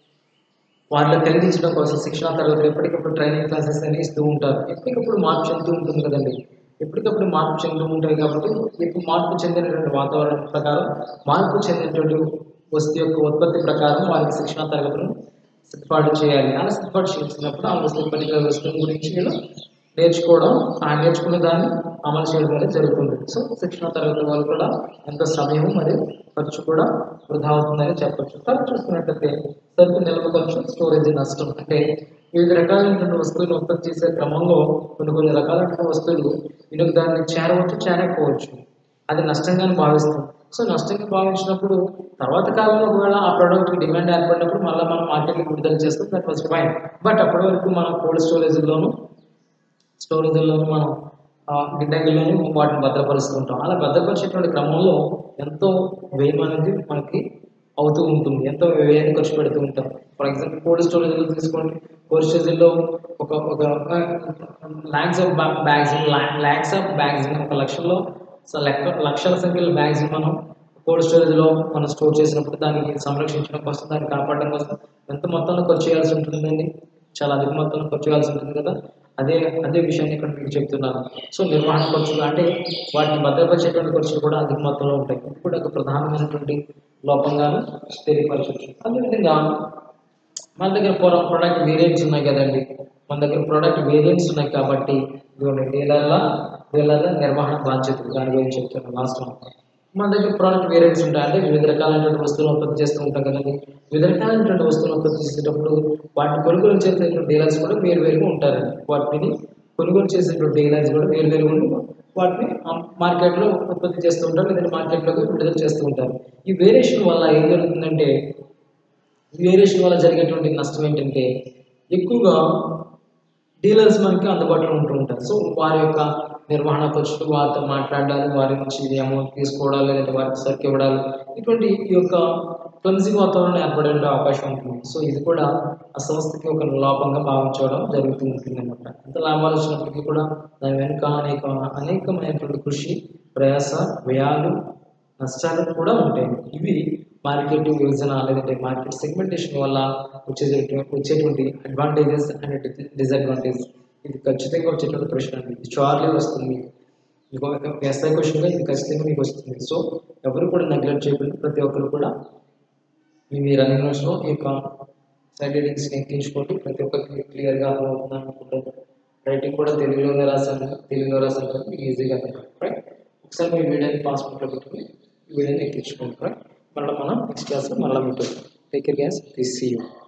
A: వాటిలో కలిగించడం కోసం శిక్షణ తరగతులు ఎప్పటికప్పుడు ట్రైనింగ్ క్లాసెస్ అని ఇస్తూ ఉంటారు ఎప్పటికప్పుడు మార్పు చెందుతూ ఉంటుంది కదండి ఎప్పటికప్పుడు మార్పు చెందుతూ ఉంటాయి కాబట్టి ఇప్పుడు మార్పు చెందినటువంటి వాతావరణం ప్రకారం మార్పు చెందినటువంటి వస్తువు యొక్క ఉత్పత్తి ప్రకారం వారికి శిక్షణ తరగతులను సిద్ధపాటు చేయాలి అలా సిద్ధపాటు చేసినప్పుడు ఆ వస్తువు పర్టికులర్ వస్తువు గురించి వీళ్ళు నేర్చుకోవడం ఆ నేర్చుకున్న దాన్ని అమలు చేయడం అనేది జరుగుతుంది సో శిక్షణ తరగతి వాళ్ళు కూడా ఎంతో సమయం మరియు ఖర్చు కూడా వృధా అవుతుందని చెప్పొచ్చు తర్వాత చూసుకున్నట్లయితే సరుకు నిల్వ ఖర్చు స్టోరేజ్ నష్టం అంటే వివిధ రకాలైనటువంటి వస్తువులు ఉత్పత్తి చేసే క్రమంలో కొన్ని కొన్ని రకాలైన వస్తువులు వినియోగదారుని చేరవచ్చు చేరకపోవచ్చు అది నష్టంగానే భావిస్తాం సో నష్టంగా భావించినప్పుడు తర్వాత కాలంలో ఒకవేళ ఆ ప్రోడక్ట్కి డిమాండ్ ఏర్పడినప్పుడు మళ్ళీ మనం మార్కెట్కి విడుదల చేస్తాం దట్ వాజ్ ఫైన్ బట్ అప్పటి వరకు మనం కోల్డ్ స్టోరేజ్లోను స్టోరేజ్లోను మనం ఆ, గిడ్డంగిలోను వాటిని భద్రపరుస్తుంటాం అలా భద్రపరిచేటువంటి క్రమంలో ఎంతో వ్యయం అనేది మనకి అవుతూ ఉంటుంది ఎంతో వ్యయాన్ని ఖర్చు పెడుతూ ఉంటాం ఫర్ ఎగ్జాంపుల్ కోల్డ్ స్టోరేజ్లో తీసుకోండి కోర్స్ షెడ్యూల్లో ఒక ఒక lakhs of bags lakhs of bags ఒక లక్షల్లో సో లెక్క లక్షల సంఖ్యలో బ్యాగ్స్ మనం కోల్డ్ స్టోరేజ్లో మనం స్టోర్ చేసినప్పుడు దానికి సంరక్షించడం కోసం దాన్ని కాపాడడం కోసం ఎంత మొత్తంలో ఖర్చు చేయాల్సి ఉంటుందండి చాలా అధిక మొత్తంలో ఖర్చు చేయాల్సి ఉంటుంది కదా అదే అదే విషయాన్ని ఇక్కడ మీకు చెప్తున్నాను సో నిర్వహణ ఖర్చులు అంటే వాటిని భద్రపరిచేటువంటి ఖర్చులు కూడా అధిక మొత్తంలో ఉంటాయి ఇది కూడా ఒక ప్రధానమైనటువంటి లోపంగాను తెలియపరచవచ్చు అదేవిధంగా మన దగ్గర ప్రోడక్ట్ వేరియంట్స్ ఉన్నాయి కదండి మన దగ్గర ప్రోడక్ట్ వేరియంట్స్ ఉన్నాయి కాబట్టి ఇదిగోండి డీలర్ల డీలర్ల నిర్వహణ బాధ్యతలు దాని గురించి చెప్తున్నాను లాస్ట్ మన దగ్గర ప్రోడక్ట్ వేరియంట్స్ ఉంటాయి అంటే వివిధ రకాలైనటువంటి వస్తువులు ఉత్పత్తి చేస్తూ ఉంటాం కదండి వివిధ రకాలైనటువంటి వస్తువులు ఉత్పత్తి చేసేటప్పుడు వాటిని కొనుగోలు చేసేటువంటి డీలర్స్ కూడా వేరు వేరుగా ఉంటారండి వాటిని కొనుగోలు చేసేటువంటి డీలర్స్ కూడా వేరు వేరుగా ఉండి వాటిని మార్కెట్లో ఉత్పత్తి చేస్తూ ఉంటారు లేదంటే మార్కెట్లోకి విడుదల చేస్తూ ఉంటారు ఈ వేరియేషన్ వల్ల ఏం జరుగుతుందంటే ఈ వేరియేషన్ వల్ల జరిగేటువంటి నష్టం ఏంటంటే ఎక్కువగా డీలర్స్ మనకి అందుబాటులో ఉంటూ ఉంటారు సో వారి యొక్క నిర్వహణ ఖర్చులు వారితో మాట్లాడాలి వారి నుంచి అమౌంట్ తీసుకోవడాలు లేదంటే వారికి సర్క్ ఇవ్వడాలు ఇటువంటి ఈ యొక్క క్లమ్సీ వాతావరణం ఏర్పడే అవకాశం ఉంటుంది సో ఇది కూడా ఆ సంస్థకి ఒక లోపంగా భావించడం జరుగుతూ ఉంటుంది అనమాట ఎంత లాభాలు వచ్చినప్పటికీ కూడా దాని వెనుక అనేక అనేకమైనటువంటి కృషి ప్రయాస వ్యయాలు నష్టాలు కూడా ఉంటాయి ఇవి మార్కెట్ విభజన లేదంటే మార్కెట్ సెగ్మెంటేషన్ వల్ల వచ్చేటువంటి వచ్చేటువంటి అడ్వాంటేజెస్ అండ్ డిసడ్వాంటేజ్ ఇది ఖచ్చితంగా వచ్చేటువంటి ప్రశ్న అండి ఇది షార్లీ వస్తుంది మీకు ఎస్ఐ క్వశ్చన్గా ఇది ఖచ్చితంగా మీకు వస్తుంది సో ఎవరు కూడా నెగ్లెక్ట్ చేయకుండా ప్రతి ఒక్కరు కూడా మీ మీ రన్నింగ్ నోట్స్లో ఈ యొక్క సైడ్ రీడింగ్స్ని ఎక్కించుకోండి ప్రతి ఒక్కరికి క్లియర్గా అర్థమవుతుంది అనుకుంటాను రైటింగ్ కూడా తెలుగులోనే రాశాను తెలుగులో రాశాను కాబట్టి మీకు ఈజీగా అర్థమవుతుంది రైట్ ఒకసారి మీ వీడియోని పాస్పోర్ట్లో పెట్టుకుని ఈ వీడియోని ఎక్కించుకోండి రైట్ మళ్ళీ మనం నెక్స్ట్ క్లాస్లో మళ్ళీ మీతో take care guys please see you